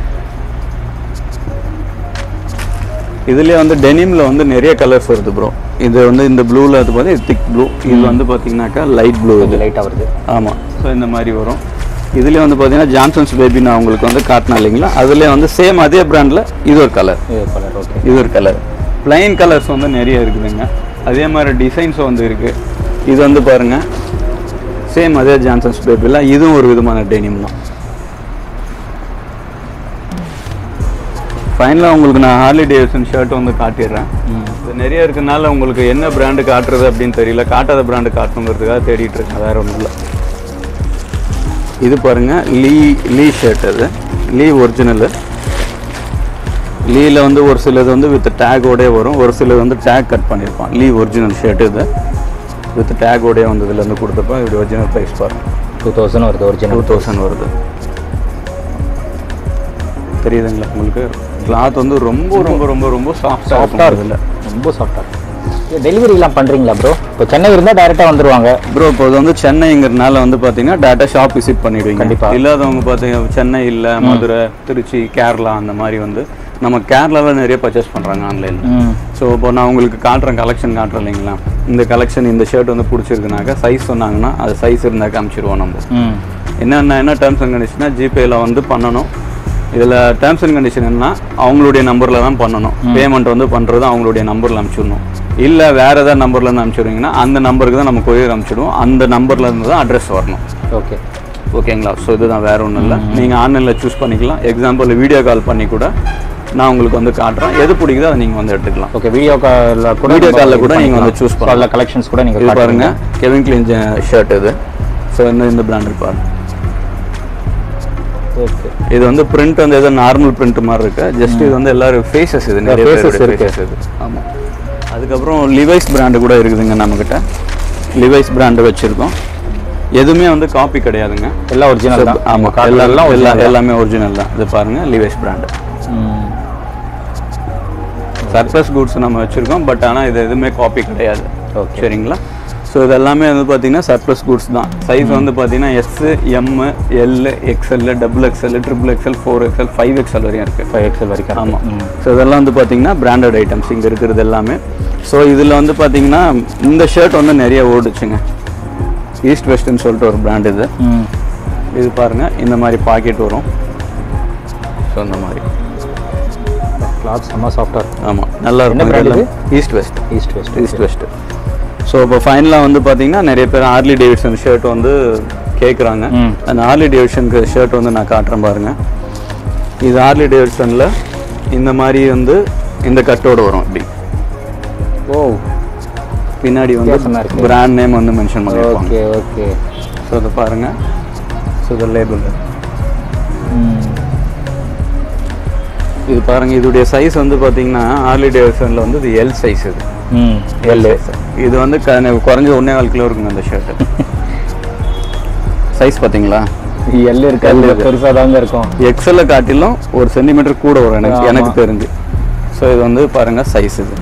இதுலயே வந்து டெனிம்ல வந்து நிறைய கலர்ஸ் வருது ப்ரோ இது வந்து இந்த ப்ளூவில் அது பார்த்தா இது திக் ப்ளூ இது வந்து பார்த்தீங்கன்னாக்கா லைட் ப்ளூ இது லைட்டாக வருது ஆமாம் ஸோ இந்த மாதிரி வரும் இதுலேயே வந்து பார்த்தீங்கன்னா ஜான்சன்ஸ் பேபி நான் உங்களுக்கு வந்து காட்டினேன் இல்லைங்களா அதுலேயே வந்து சேம் அதே பிராண்டில் இது ஒரு கலர் இது கலர் ஓகே இது ஒரு கலர் plain கலர்ஸ் வந்து நிறைய இருக்குதுங்க அதே மாதிரி டிசைன்ஸும் வந்து இருக்குது இது வந்து பாருங்கள் சேம் அதே ஜான்சன்ஸ் பேபியில் இதுவும் ஒரு விதமான டெனிம் தான் ஃபைனலாக உங்களுக்கு நான் ஹார்லி டேவிசன் ஷர்ட் வந்து காட்டிடுறேன் இது நிறைய இருக்கனால உங்களுக்கு என்ன பிராண்டு காட்டுறது அப்படின்னு தெரியல காட்டாத பிராண்டு காட்டணுங்கிறதுக்காக தேடிட்டு இருக்கேன் வேற ஒன்றும் இல்லை இது பாருங்க லீ லீ ஷர்ட் அது லீ ஒரிஜினலு லீல வந்து ஒரு சிலது வந்து வித் டேகோடே வரும் ஒரு சிலது வந்து டேக் கட் பண்ணியிருப்பான் லீ ஒரிஜினல் ஷர்ட் இது வித் டேகோடே வந்து இதுல இருந்து கொடுத்தப்ப இப்படி ஒரிஜினல் ப்ரைஸ் பாருங்க டூ தௌசண்ட் வருது டூ ஒரிஜினல் தௌசண்ட் வருது தெரியுதுங்களா உங்களுக்கு கிளாத் வந்து ரொம்ப ரொம்ப ரொம்ப ரொம்ப சாஃப்டாக சாஃப்டாக இருக்கும் இருக்குல்ல இதில் ரொம்ப சாஃப்டாக இருக்கு டெலிவரிலாம் பண்ணுறீங்களா ப்ரோ இப்போ சென்னை இருந்தால் டேரெக்டாக வந்துருவாங்க ப்ரோ இப்போ இது வந்து சென்னைங்கிறதுனால வந்து பார்த்தீங்கன்னா டேட்டா ஷாப் விசிட் பண்ணிடுவீங்க கண்டிப்பா. இல்லாதவங்க பார்த்தீங்க சென்னை இல்லை மதுரை திருச்சி கேரளா அந்த மாதிரி வந்து நம்ம கேரளாவில் நிறைய பர்ச்சேஸ் பண்ணுறாங்க ஆன்லைனில் ம் ஸோ இப்போ நான் உங்களுக்கு காட்டுறேன் கலெக்ஷன் காட்டுறேன் இல்லைங்களா இந்த கலெக்ஷன் இந்த ஷர்ட் வந்து பிடிச்சிருக்குனாக்கா சைஸ் சொன்னாங்கன்னா அது சைஸ் இருந்தால் காமிச்சிருவோம் நம்ம ம் என்னென்ன என்ன டேர்ம்ஸ் அண்ட் கண்டிஷனாக ஜிபேயில் வந்து பண்ணணும் இதில் டேர்ம்ஸ் அண்ட் கண்டிஷன் என்ன அவங்களுடைய நம்பரில் தான் பண்ணணும் பேமெண்ட் வந்து பண்ணுறது அவங்களுடைய நம்பரில் அனுப்பிச்சிடணும் இல்லை வேறு ஏதாவது நம்பர்லேருந்து அனுப்பிச்சிடுவீங்கன்னா அந்த நம்பருக்கு தான் நம்ம கொரியர் அனுப்பிச்சிடுவோம் அந்த நம்பர்ல இருந்து தான் அட்ரஸ் வரணும் ஓகே ஓகேங்களா ஸோ இதுதான் வேற ஒன்றும் இல்லை நீங்கள் ஆன்லைனில் சூஸ் பண்ணிக்கலாம் எக்ஸாம்பிள் வீடியோ கால் பண்ணி கூட நான் உங்களுக்கு வந்து காட்டுறேன் எது பிடிக்குதோ அதை நீங்கள் வந்து எடுத்துக்கலாம் ஓகே வீடியோ காலில் கூட Video நம்ம call ல இது கூட நீங்க வந்து பண்ணிக்கலாம். choose So, பண்ணலாம். அதுல கலெக்ஷன்ஸ் கூட நீங்கள் இது பாருங்க கெவின் கிளீன் ஷர்ட் இது ஸோ இந்த இந்த பிராண்ட் பாருங்க ஓகே இது வந்து பிரிண்ட் வந்து ஏதோ நார்மல் பிரிண்ட் மாதிரி இருக்கு ஜஸ்ட் இது வந்து எல்லாரும் ஃபேஸஸ் இது நிறைய faces faces இருக்கு. இருக்கு இது ஆமாம் அதுக்கப்புறம் லிவைஸ் பிராண்டு கூட இருக்குதுங்க நம்மக்கிட்ட லிவைஸ் பிராண்டு வச்சுருக்கோம் எதுவுமே வந்து காப்பி கிடையாதுங்க எல்லாம் ஒரிஜினல் தான் ஆமாம் எல்லாம் எல்லாம் original எல்லா எல்லாமே ஒரிஜினல் தான் இது பாருங்க லிவைஸ் பிராண்டு ம் சர்ப்ளஸ் குட்ஸ் நம்ம வச்சுருக்கோம் பட் ஆனால் இது எதுவுமே காப்பி கிடையாது Okay. சரிங்களா ஸோ இது எல்லாமே வந்து பார்த்தீங்கன்னா சர்ப்ளஸ் குட்ஸ் தான் சைஸ் வந்து பார்த்தீங்கன்னா S M L XL double XL triple XL four XL five XL வரையும் இருக்குது ஃபைவ் எக்ஸல் வரைக்கும் ஆமாம் ம் ஸோ இதெல்லாம் வந்து பார்த்தீங்கன்னா பிராண்டட் ஐட்டம்ஸ் இங்கே இருக்கிறது எல்லாமே ஸோ இதில் வந்து பார்த்தீங்கன்னா இந்த ஷர்ட் வந்து நிறைய ஓடுச்சுங்க ஈஸ்ட் வெஸ்ட்னு சொல்லிட்டு ஒரு பிராண்ட் இது ம் இது பாருங்கள் இந்த மாதிரி பாக்கெட் வரும் ஸோ இந்த மாதிரி கிளாத் செம்ம சாஃப்டாக இருக்கும் ஆமாம் நல்லா என்ன இருக்கும் brand இதெல்லாம் East West East West East West so இப்போ ஃபைனலாக வந்து பார்த்தீங்கன்னா நிறைய பேர் ஆர்லி டேவிட்சன் ஷர்ட் வந்து கேட்குறாங்க ம். அந்த ஆர்லி டேவிட்சனுக்கு ஷர்ட் வந்து நான் காட்டுறேன் பாருங்க இது ஆர்லி டேவிட்சனில் இந்த மாதிரி வந்து இந்த கட்டோட வரும் இப்படி ஓ பின்னாடி வந்து வித்தியாசமா இருக்கு. பிராண்ட் நேம் வந்து மென்ஷன் பண்ணியிருப்பாங்க ஓகே ஓகே ஸோ இதை பாருங்க ஸோ இந்த லேபிள் ம் இது பாருங்க இதோடைய சைஸ் வந்து பார்த்தீங்கன்னா ஆர்லி டேவிட்சனில் வந்து இது எல் சைஸ் இது ம் எல் இது வந்து க- குறைஞ்ச ஒன்றே கால் கிலோ இருக்குங்க அந்த ஷர்ட் சைஸ் பார்த்தீங்களா எல் இருக்கு பெருசாக தாங்க இருக்கும் எக்ஸலை காட்டிலும் ஒரு சென்டிமீட்டர் கூட வரும் எனக்கு ஆமா. எனக்கு தெரிஞ்சு ஸோ இது வந்து பாருங்க சைஸ் இது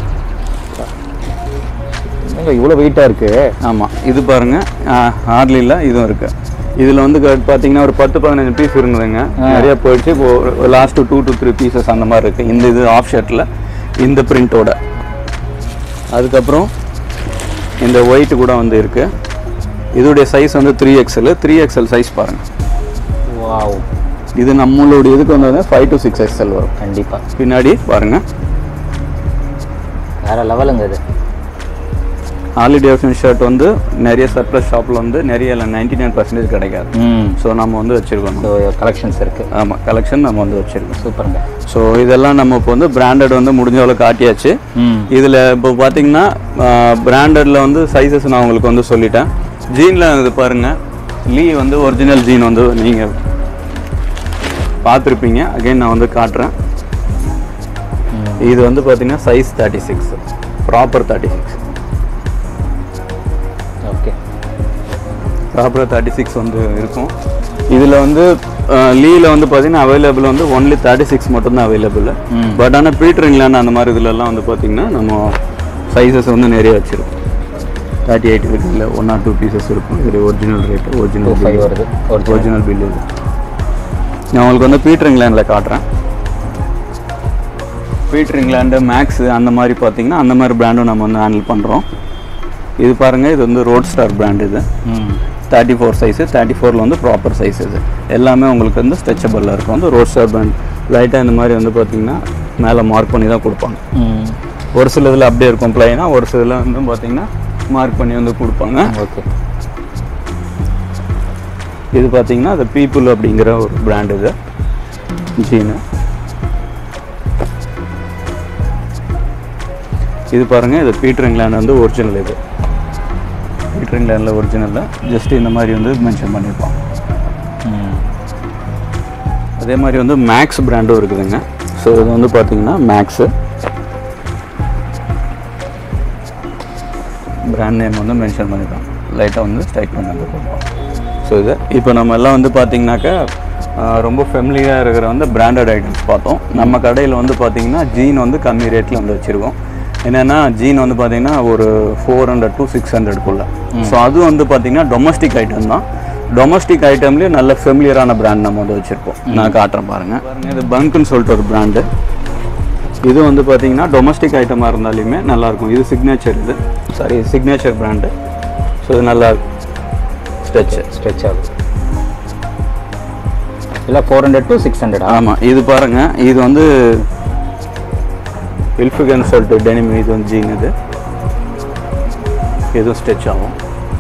என்னங்க இவ்வளோ வெயிட்டாக இருக்கு ஆமாம் இது பாருங்க ஹார்லியில் இதுவும் இருக்கு இதில் வந்து க- பார்த்தீங்கன்னா ஒரு பத்து பதினஞ்சு பீஸ் இருந்ததுங்க நிறைய போயிடுச்சு இப்போ last two to three pieces அந்த மாதிரி இருக்கு இந்த இது ஆஃப் ஷர்ட்டில் இந்த பிரிண்டோட அதுக்கப்புறம் இந்த ஒயிட் கூட வந்து இருக்கு இதோடைய சைஸ் வந்து three XL three XL size பாருங்க வாவ் இது நம்மளுடைய இதுக்கு வந்து ஃபைவ் டு சிக்ஸ் எக்ஸ்எல் வரும் கண்டிப்பாக பின்னாடி பாருங்க வேற லெவலுங்க இது ஹாலிடே ஷர்ட் வந்து நிறைய சர்ப்ளஸ் ஷாப்பில் வந்து நிறைய இல்லை நைன்டி நைன் பர்சன்டேஜ் கிடைக்காது ம் ஸோ நம்ம வந்து வச்சுருக்கோம் ஸோ கலெக்ஷன்ஸ் இருக்கு ஆமாம் கலெக்ஷன் நம்ம வந்து வச்சுருக்கோம் சூப்பருங்க ஸோ இதெல்லாம் நம்ம இப்போ வந்து பிராண்டட் வந்து முடிஞ்ச அளவு காட்டியாச்சு ம் இதில் இப்போ பார்த்தீங்கன்னா பிராண்டடில் வந்து சைஸஸ் நான் உங்களுக்கு வந்து சொல்லிட்டேன் ஜீனில் இது பாருங்கள் லீ வந்து ஒரிஜினல் ஜீன் வந்து நீங்கள் பார்த்துருப்பீங்க அகைன் நான் வந்து காட்டுறேன் இது வந்து பார்த்தீங்கன்னா size thirty six proper thirty six okay ப்ராப்பராக தேர்ட்டி சிக்ஸ் வந்து இருக்கும் இதில் வந்து லீல வந்து பார்த்தீங்கன்னா அவைலபிள் வந்து ஒன்லி தேர்ட்டி சிக்ஸ் மட்டும்தான் அவைலபிள் ம். பட் ஆனால் பீட்டர் இங்கிலாந்து அந்த மாதிரி இதுலலாம் வந்து பார்த்தீங்கன்னா நம்ம சைஸஸ் வந்து நிறைய வச்சிருக்கோம் தேர்ட்டி எயிட் இருக்கு இல்லை ஒன் ஆர் டூ பீசஸ் இருக்கும் இது original rate two original five வருது ஒரிஜினல் ஒரிஜினல் பில் இது நான் உங்களுக்கு வந்து பீட்டர் இங்கிலாண்டில் காட்டுறேன் பீட்டர் இங்கிலாண்டு மேக்ஸ் அந்த மாதிரி பார்த்தீங்கன்னா அந்த மாதிரி பிராண்டும் நம்ம வந்து ஹேண்டில் பண்ணுறோம் இது பாருங்கள் இது வந்து ரோட் ஸ்டார் பிராண்ட் இது ம் தேர்ட்டி ஃபோர் சைஸு தேர்ட்டி ஃபோரில் வந்து ப்ராப்பர் சைஸ் இது எல்லாமே உங்களுக்கு வந்து ஸ்ட்ரெச்சபிளாக இருக்கும் வந்து ரோட் ஸ்டார் பேண்ட் லைட்டாக இந்த மாதிரி வந்து பார்த்தீங்கன்னா மேலே மார்க் பண்ணி தான் கொடுப்பாங்க ம் ஒரு சில இதில் அப்படியே இருக்கும் ப்ளைனாக ஒரு சில இதில் வந்து பார்த்தீங்கன்னா மார்க் பண்ணி வந்து கொடுப்பாங்க ஓகே இது பார்த்தீங்கன்னா அது பீப்புள் அப்படிங்கிற ஒரு பிராண்ட் இது ஜீனு இது பாருங்கள் இது பீட்டர் இங்கிலாந்து வந்து ஒரிஜினல் இது பீட்டர் இங்கிலாண்டில் ஒரிஜினலில் ஜஸ்ட் இந்த மாதிரி வந்து மென்ஷன் பண்ணியிருப்பாங்க ம் அதே மாதிரி வந்து மேக்ஸ் பிராண்டும் இருக்குதுங்க ஸோ இது வந்து பார்த்தீங்கன்னா மேக்ஸு பிராண்ட் நேம் வந்து மென்ஷன் பண்ணிருக்காங்க லைட்டாக வந்து ஸ்ட்ரைக் பண்ணி வந்து கொடுப்போம் ஸோ இது இப்போ நம்ம எல்லாம் வந்து பார்த்தீங்கன்னாக்கா ஆஹ், ரொம்ப ஃபெமிலியாக இருக்கிற வந்து பிராண்டட் ஐட்டம்ஸ் பார்த்தோம் நம்ம கடையில் வந்து பார்த்தீங்கன்னா ஜீன் வந்து கம்மி ரேட்டில் வந்து வச்சுருக்கோம் என்னென்னா ஜீன் வந்து பார்த்தீங்கன்னா ஒரு ஃபோர் ஹண்ட்ரட் டு சிக்ஸ் ஹண்ட்ரட்குள்ளே ஸோ அது வந்து பார்த்தீங்கன்னா டொமஸ்டிக் ஐட்டம் தான் டொமஸ்டிக் ஐட்டம்லேயே நல்ல ஃபெமிலியரான பிராண்ட் நம்ம வந்து வச்சுருப்போம் நான் காட்டுறேன் பாருங்கள் பாருங்கள் இது பங்க்குன்னு சொல்லிட்டு ஒரு பிராண்டு இது வந்து பார்த்தீங்கன்னா டொமஸ்டிக் ஐட்டமாக இருந்தாலுமே நல்லாயிருக்கும் இது சிக்னேச்சர் இது சாரி சிக்னேச்சர் பிராண்டு ஸோ இது நல்லா ஸ்ட்ரெச்சு ஸ்ட்ரெச் ஆகுது இல்லை four hundred to six hundred ஆமாம் இது பாருங்கள் இது வந்து இல்ஃபிகன் சொல்லிட்டு டெனிம் இது வந்து ஜீன் இது இதுவும் ஸ்ட்ரெச் ஆகும்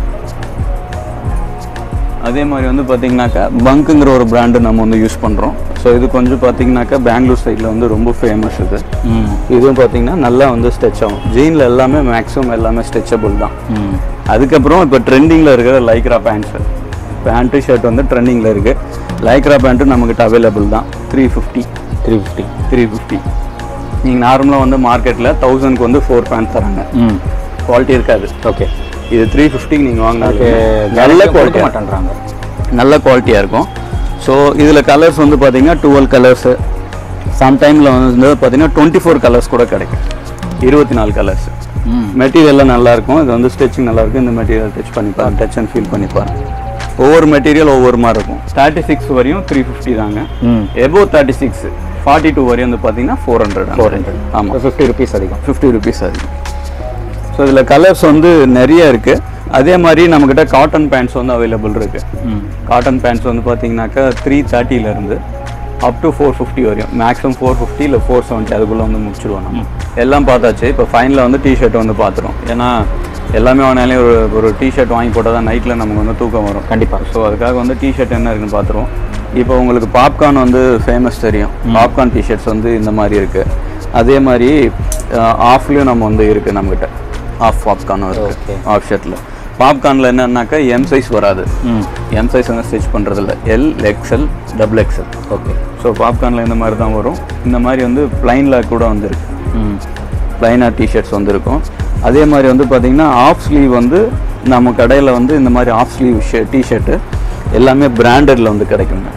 அதே மாதிரி வந்து பார்த்தீங்கன்னாக்கா பங்க்குங்கிற ஒரு பிராண்டு நம்ம வந்து யூஸ் பண்ணுறோம் ஸோ இது கொஞ்சம் பார்த்தீங்கன்னாக்கா பெங்களூர் சைடில் வந்து ரொம்ப ஃபேமஸ் இது ம் இதுவும் பார்த்தீங்கன்னா நல்லா வந்து ஸ்ட்ரெச் ஆகும் ஜீனில் எல்லாமே மேக்ஸிமம் எல்லாமே ஸ்ட்ரெச்சபிள் தான் ம் அதுக்கப்புறம் இப்போ ட்ரெண்டிங்கில் இருக்கிற லைக்ரா பேண்ட்ஸு பேண்ட்டு ஷர்ட் வந்து ட்ரெண்டிங்கில் இருக்குது லைக்ரா பேண்ட்டும் நம்மக்கிட்ட அவைலபிள் தான் three fifty three fifty three fifty நீங்கள் நார்மலாக வந்து மார்க்கெட்டில் தௌசண்ட்க்கு வந்து ஃபோர் பேண்ட் தராங்க ம் குவாலிட்டி இருக்காது ஓகே இது த்ரீ ஃபிஃப்டிக்கு நீங்கள் வாங்கினாலே நல்ல நல்ல கொடுக்க குவாலிட்டி மாட்டேன்றாங்க நல்ல குவாலிட்டியாக இருக்கும் ஸோ இதில் கலர்ஸ் வந்து பார்த்தீங்கன்னா டுவெல் கலர்ஸு சம்டைமில் வந்து பார்த்தீங்கன்னா டுவெண்ட்டி ஃபோர் கலர்ஸ் கூட கிடைக்கும் இருபத்தி நாலு கலர்ஸ் ம் மெட்டீரியல்லாம் நல்லா இருக்கும் இது வந்து ஸ்டிச்சிங் நல்லா இருக்கும் இந்த மெட்டீரியல் டச் பண்ணி பாருங்க டச் அண்ட் ஃபீல் பண்ணி பாருங்க ஒவ்வொரு மெட்டீரியல் ஒவ்வொரு மாதிரி இருக்கும் தேர்ட்டி சிக்ஸ் வரையும் த்ரீ ஃபிஃப்டி தாங்க ம் above thirty six forty two வரையும் வந்து பார்த்தீங்கன்னா ஃபோர் ஹண்ட்ரட் ஃபோர் ஹண்ட்ரட் ஆமாம் ஃபிஃப்டி ருபீஸ் அதிகம் ஃபிஃப்டி ருபீஸ் அதிகம் ஸோ இதில் கலர்ஸ் வந்து நிறைய இருக்குது அதே மாதிரி நம்மக்கிட்ட காட்டன் பேண்ட்ஸ் வந்து அவைலபிள் இருக்குது ம் காட்டன் பேண்ட்ஸ் வந்து பார்த்தீங்கன்னாக்கா த்ரீ தேர்ட்டிலேருந்து அப் டு ஃபோர் ஃபிஃப்டி வரையும் மேக்ஸிமம் ஃபோர் ஃபிஃப்டி இல்லை ஃபோர் செவன்ட்டி அதுக்குள்ளே வந்து முடிச்சிருவோம் நம்ம எல்லாம் பார்த்தாச்சு இப்போ ஃபைனலில் வந்து டிஷர்ட் வந்து பார்த்துரும் ஏன்னா எல்லாமே வாங்கினாலே ஒரு ஒரு டிஷர்ட் வாங்கி போட்டால் தான் நைட்டில் நமக்கு வந்து தூக்கம் வரும் கண்டிப்பா ஸோ அதுக்காக வந்து டிஷர்ட் என்ன இருக்குன்னு பார்த்துருவோம் இப்போ உங்களுக்கு பாப்கார்ன் வந்து ஃபேமஸ் தெரியும் பாப்கார்ன் டிஷர்ட்ஸ் வந்து இந்த மாதிரி இருக்குது அதே மாதிரி ஆஃப்லேயும் நம்ம வந்து இருக்குது நம்மக்கிட்ட ஆஃப் பாப்கார்னும் Okay. இருக்குது ஆஃப் ஷர்ட்டில் பாப்கார்னில் என்னன்னாக்கா எம் சைஸ் வராது ம் எம் சைஸ் வந்து ஸ்டிச் பண்ணுறதில்ல L XL double XL okay so பாப்கார்னில் இந்த மாதிரி தான் வரும் இந்த மாதிரி வந்து ப்ளைனில் கூட வந்துருக்கு ம் ப்ளைனாக டிஷர்ட்ஸ் வந்துருக்கும் அதே மாதிரி வந்து பார்த்திங்கன்னா ஆஃப் ஸ்லீவ் வந்து நம்ம கடையில் வந்து இந்த மாதிரி ஆஃப் ஸ்லீவ் ஷே டிஷர்ட்டு எல்லாமே பிராண்டடில் வந்து கிடைக்குங்க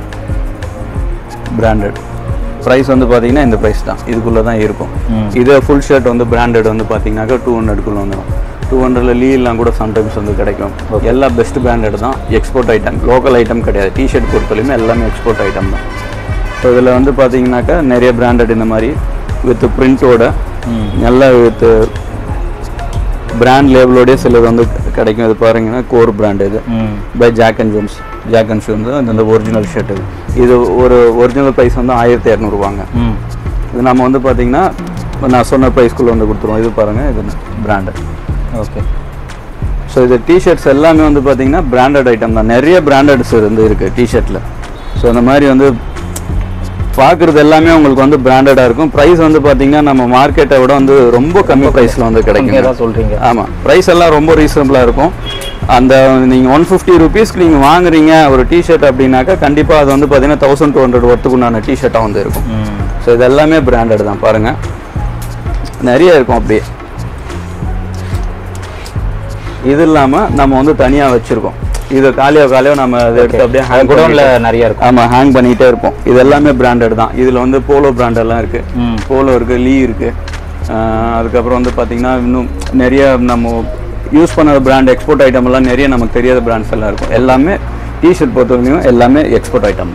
பிராண்டட் ப்ரைஸ் வந்து பார்த்தீங்கன்னா இந்த ப்ரைஸ் தான் இதுக்குள்ளே தான் இருக்கும் ம். இதே ஃபுல் ஷர்ட் வந்து பிராண்டட் வந்து பார்த்தீங்கன்னாக்கா டூ ஹண்ட்ரட்குள்ளே வந்துடும் டூ ஹண்ட்ரட்ல லீலாம் கூட சம்டைம்ஸ் வந்து கிடைக்கும் எல்லா பெஸ்ட் பிராண்டட் தான் எக்ஸ்போர்ட் ஐட்டம் லோக்கல் ஐட்டம் கிடையாது டிஷர்ட் பொறுத்தவரையுமே எல்லாமே எக்ஸ்போர்ட் ஐட்டம் தான் ஸோ இதில் வந்து பார்த்தீங்கன்னாக்கா நிறைய பிராண்டட் இந்த மாதிரி வித் பிரிண்டோட ம் நல்ல வித் பிராண்ட் லேபிளோடய சிலது வந்து கிடைக்கும் இது பாருங்கன்னா கோர் பிராண்ட் இது ம் by Jack and Jones Jack and shoe வந்து அந்த ஒரிஜினல் ஷர்ட் இது இது ஒரு ஒரிஜினல் ப்ரைஸ் வந்து ஆயிரத்தி இரநூறுவாங்க ம் இது நம்ம வந்து பார்த்தீங்கன்னா நான் சொன்ன ப்ரைஸ்க்குள்ளே வந்து கொடுத்துருவோம் இது பாருங்கள் இது பிராண்டு ஓகே ஸோ இது டிஷர்ட்ஸ் எல்லாமே வந்து பார்த்தீங்கன்னா பிராண்டட் ஐட்டம் தான் நிறைய பிராண்டட்ஸ் வந்து இருக்குது டிஷர்ட்டில் ஸோ இந்த மாதிரி வந்து பார்க்குறது எல்லாமே உங்களுக்கு வந்து பிராண்டடாக இருக்கும் ப்ரைஸ் வந்து பார்த்தீங்கன்னா நம்ம மார்க்கெட்டை விட வந்து ரொம்ப கம்மி ப்ரைஸில் வந்து கம்மியாக கிடைக்கும் தான் சொல்றீங்க ஆமாம் ப்ரைஸ் எல்லாம் ரொம்ப ரீசனபிளாக இருக்கும் அந்த நீங்கள் ஒன் ஃபிஃப்டி ருபீஸ்க்கு நீங்கள் வாங்குறீங்க ஒரு டிஷர்ட் அப்படின்னாக்கா கண்டிப்பாக அது வந்து பார்த்தீங்கன்னா தௌசண்ட் டூ ஹண்ட்ரட் ஒர்த்துக்குண்டான டிஷர்ட்டாக வந்து இருக்கும் ஸோ இது எல்லாமே பிராண்டட் தான் பாருங்கள் நிறைய இருக்கும் அப்படியே இது இல்லாமல் நம்ம வந்து தனியாக வச்சுருக்கோம் இது காலியோ காலியோ நம்ம அதை எடுத்து அப்படியே hang குடோன்ல பண்ணிட்டு- நிறைய இருக்கும் ஆமாம் ஹேங் பண்ணிகிட்டே இருப்போம் இது எல்லாமே பிராண்டட் தான் இதில் வந்து போலோ பிராண்டெல்லாம் இருக்குது ம். போலோ இருக்குது லீ இருக்குது அதுக்கப்புறம் வந்து பார்த்திங்கன்னா இன்னும் நிறைய நம்ம யூஸ் பண்ணாத பிராண்ட் எக்ஸ்போர்ட் ஐட்டம் எல்லாம் நிறைய நமக்கு தெரியாத பிராண்ட்ஸ் எல்லாம் இருக்கும் எல்லாமே டிஷர்ட் பொறுத்தவரைக்கும் எல்லாமே எக்ஸ்போர்ட் ஐட்டம்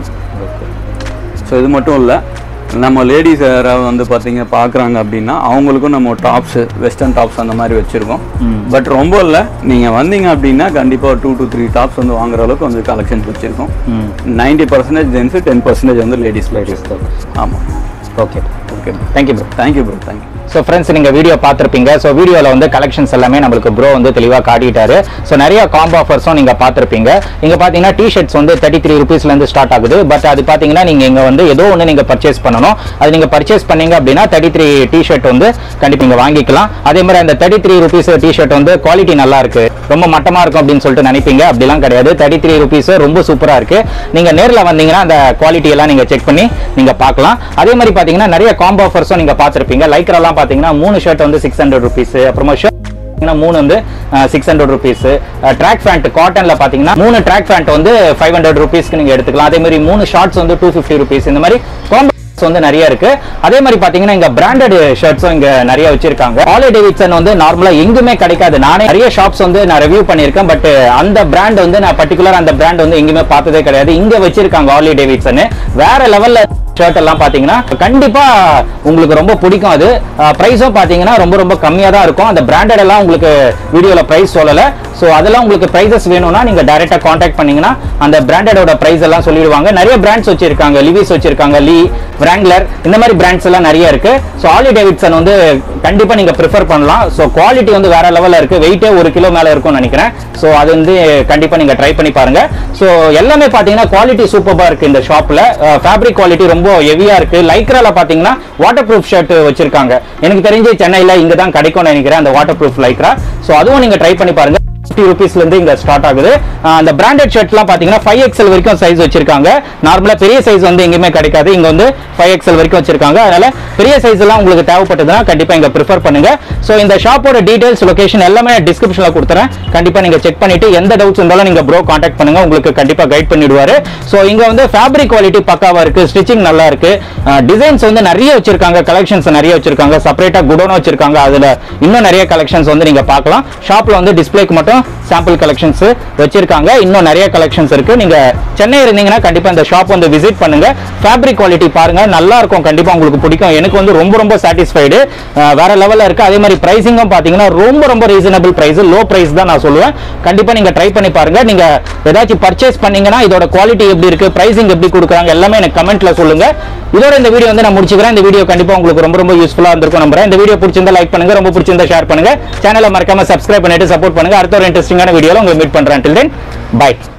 ஸோ இது மட்டும் இல்லை நம்ம லேடிஸ் யாராவது வந்து பார்த்தீங்க பார்க்குறாங்க அப்படின்னா அவங்களுக்கும் நம்ம டாப்ஸு வெஸ்டர்ன் டாப்ஸ் அந்த மாதிரி வச்சுருக்கோம் பட் ரொம்ப இல்லை நீங்கள் வந்தீங்க அப்படின்னா கண்டிப்பாக டூ டு த்ரீ டாப்ஸ் வந்து வாங்குற அளவுக்கு வந்து கலெக்ஷன்ஸ் வச்சுருக்கோம் ninety percentage gents ten percentage வந்து லேடிஸ் லேடிஸ் ஆமாம் okay okay thank you bro thank you bro thank you so friends நீங்கள் வீடியோ பார்த்துருப்பீங்க ஸோ வீடியோவில் வந்து கலெக்ஷன்ஸ் எல்லாமே நம்மளுக்கு ப்ரோ வந்து தெளிவாக காட்டிட்டாரு ஸோ நிறைய காம்போ ஆஃபர்ஸும் நீங்கள் பார்த்துருப்பீங்க இங்கே பார்த்தீங்கன்னா டிஷர்ட்ஸ் வந்து தேர்ட்டி த்ரீ ருபீஸ்லேருந்து ஸ்டார்ட் ஆகுது பட் அது பார்த்தீங்கன்னா நீங்கள் இங்கே வந்து ஏதோ ஒன்று நீங்கள் பர்ச்சேஸ் பண்ணணும் அது நீங்கள் பர்ச்சேஸ் பண்ணீங்க அப்படின்னா தேர்ட்டி த்ரீ டிஷர்ட் வந்து கண்டிப்பாக நீங்கள் வாங்கிக்கலாம் அதே மாதிரி அந்த தேர்ட்டி த்ரீ ருபீஸ் டிஷர்ட் வந்து குவாலிட்டி நல்லா இருக்கு ரொம்ப மட்டமாக இருக்கும் அப்படின்னு சொல்லிட்டு நினைப்பீங்க அப்படிலாம் கிடையாது தேர்ட்டி த்ரீ ருபீஸ் ரொம்ப சூப்பராக இருக்கு நீங்கள் நேரில் வந்தீங்கன்னா அந்த குவாலிட்டி எல்லாம் நீங்கள் செக் பண்ணி நீங்கள் பார்க்கலாம் அதே மாதிரி பார்த்தீங்கன்னா நிறைய காம்போ ஆஃபர்ஸும் நீங்கள் பார்த்துருப்பீங்க லைக்ரெல்லாம் பார்த்தீங்கன்னா மூணு ஷர்ட் வந்து சிக்ஸ் ஹண்ட்ரட் ருபீஸ் அப்புறமா ஷர்ட் பார்த்தீங்கன்னா மூணு வந்து six hundred rupees track pant காட்டன்ல பார்த்தீங்கன்னா மூணு ட்ராக் பேண்ட் வந்து ஃபைவ் ஹண்ட்ரட் ருபீஸ்க்கு நீங்கள் எடுத்துக்கலாம் அதே மாதிரி மூணு ஷார்ட்ஸ் வந்து டூ ஃபிஃப்டி ருபீஸ் இந்த மாதிரி காம்போ வந்து நிறைய இருக்கு அதே மாதிரி பாத்தீங்கன்னா இங்க பிராண்டட் ஷர்ட்ஸும் இங்க நிறைய வச்சிருக்காங்க ஆலி டேவிட்சன் வந்து நார்மலா எங்குமே கிடைக்காது நானே நிறைய ஷாப்ஸ் வந்து நான் ரிவ்யூ பண்ணியிருக்கேன் பட் அந்த பிராண்ட் வந்து நான் பர்டிகுலர் அந்த பிராண்ட் வந்து எங்குமே பார்த்ததே கிடையாது இங்க வச்சிருக்காங்க ஆலி டேவிட்சன் வேற லெவல்ல ஷர்ட் எல்லாம் பாத்தீங்கன்னா கண்டிப்பா உங்களுக்கு ரொம்ப பிடிக்கும் அது பிரைஸும் பாத்தீங்கன்னா ரொம்ப ரொம்ப கம்மியா தான் இருக்கும் அந்த பிராண்டட் எல்லாம் உங்களுக்கு வீடியோல பிரைஸ் சொல்லல சோ அதெல்லாம் உங்களுக்கு பிரைசஸ் வேணும்னா நீங்க டைரக்டா காண்டாக்ட் பண்ணீங்கன்னா அந்த பிராண்டடோட பிரைஸ் எல்லாம் சொல்லிடுவாங்க நிறைய பிராண்ட்ஸ் வச்சிருக்காங்க லிவிஸ் வச்சிருக்காங்க லீ பிராங்க்லர் இந்த மாதிரி பிராண்ட்ஸ் எல்லாம் நிறைய இருக்கு ஸோ ஆலி டேவிட்சன் வந்து கண்டிப்பா நீங்க ப்ரிஃபர் பண்ணலாம் ஸோ குவாலிட்டி வந்து வேற லெவல்ல இருக்கு வெயிட்டே ஒரு கிலோ மேல இருக்கும்னு நினைக்கிறேன் ஸோ அது வந்து கண்டிப்பா நீங்க ட்ரை பண்ணி பாருங்க ஸோ எல்லாமே பாத்தீங்கன்னா குவாலிட்டி சூப்பரா இருக்கு இந்த ஷாப்ல ஃபேப்ரிக் குவாலிட்டி ரொம்ப ஹெவியா இருக்கு லைக்ரால பாத்தீங்கன்னா வாட்டர் ப்ரூஃப் ஷர்ட் வச்சிருக்காங்க எனக்கு தெரிஞ்சு சென்னையில இங்க தான் கிடைக்கும்னு நினைக்கிறேன் அந்த வாட்டர் ப்ரூஃப் லைக்ரா ஸோ அதுவும் நீங்க ட்ரை பண்ணி பாருங்க ஃபிஃப்டி ருபீஸ்ல இருந்து இங்க ஸ்டார்ட் ஆகுது அஹ் அந்த பிராண்டட் ஷர்ட்லாம் பாத்தீங்கன்னா ஃபைவ் எக்ஸல் வரைக்கும் சைஸ் வச்சிருக்காங்க நார்மலா பெரிய சைஸ் வந்து எங்கேயுமே கிடைக்காது இங்க வந்து ஃபைவ் எக்ஸல் வரைக்கும் வச்சிருக்காங்க அதனால பெரிய சைஸ் எல்லாம் உங்களுக்கு தேவைப்பட்டதுன்னா கண்டிப்பா இங்க ப்ரிஃபர் பண்ணுங்க சோ இந்த ஷாப்போட டீடைல்ஸ் லொகேஷன் எல்லாமே டிஸ்கிரிப்ஷன்ல கொடுத்துறேன் கண்டிப்பா நீங்க செக் பண்ணிட்டு எந்த டவுட்ஸ் இருந்தாலும் நீங்க ப்ரோ காண்டாக்ட் பண்ணுங்க உங்களுக்கு கண்டிப்பா கைட் பண்ணிடுவாரு சோ இங்க வந்து ஃபேப்ரிக் குவாலிட்டி பக்காவா இருக்கு ஸ்டிச்சிங் நல்லா இருக்கு டிசைன்ஸ் வந்து நிறைய வச்சிருக்காங்க கலெக்ஷன்ஸ் நிறைய வச்சிருக்காங்க செப்பரேட்டா குடோன் வச்சிருக்காங்க அதுல இன்னும் நிறைய கலெக்ஷன்ஸ் வந்து நீங்க பார்க்கலாம் ஷாப்ல வந்து டிஸ்பிளேக்கு மட்டும் சாம்பிள் கலெக்ஷன்ஸ் வச்சிருக்காங்க இன்னும் நிறைய கலெக்ஷன்ஸ் இருக்கு நீங்க சென்னை இருந்தீங்கன்னா கண்டிப்பா இந்த ஷாப் வந்து விசிட் பண்ணுங்க ஃபேப்ரிக் குவாலிட்டி பாருங்க நல்லா இருக்கும் கண்டிப்பா உங்களுக்கு பிடிக்கும் எனக்கு வந்து ரொம்ப ரொம்ப சாட்டிஸ்ஃபைடு வேற லெவல்ல இருக்கு அதே மாதிரி பிரைசிங்கும் பாத்தீங்கன்னா ரொம்ப ரொம்ப ரீசனபிள் பிரைஸ் லோ பிரைஸ் தான் நான் சொல்லுவேன் கண்டிப்பா நீங்க ட்ரை பண்ணி பாருங்க நீங்க ஏதாச்சும் பர்ச்சேஸ் பண்ணீங்கன்னா இதோட குவாலிட்டி எப்படி இருக்கு பிரைசிங் எப்படி கொடுக்குறாங்க எல்லாமே எனக்கு கமெண்ட்ல சொல்லுங்க இதோட இந்த வீடியோ வந்து நான் முடிச்சுக்கிறேன் இந்த வீடியோ கண்டிப்பா உங்களுக்கு ரொம்ப ரொம்ப யூஸ்ஃபுல்லா இருந்திருக்கும் நம்புறேன் இந்த வீடியோ பிடிச்சிருந்தா லைக் பண்ணுங்க ரொம்ப பிடிச்சிருந்தா ஷேர் பண்ணுங்க சேனலை மறக்காம சப்ஸ்கிரைப் பண்ணிட்டு சப்போர்ட் பண்ணுங்க அடுத்த ஒரு இன்ட்ரெஸ்டிங்கான வீடியோல உங்களை மீட் பண்றேன் டில் தென் பை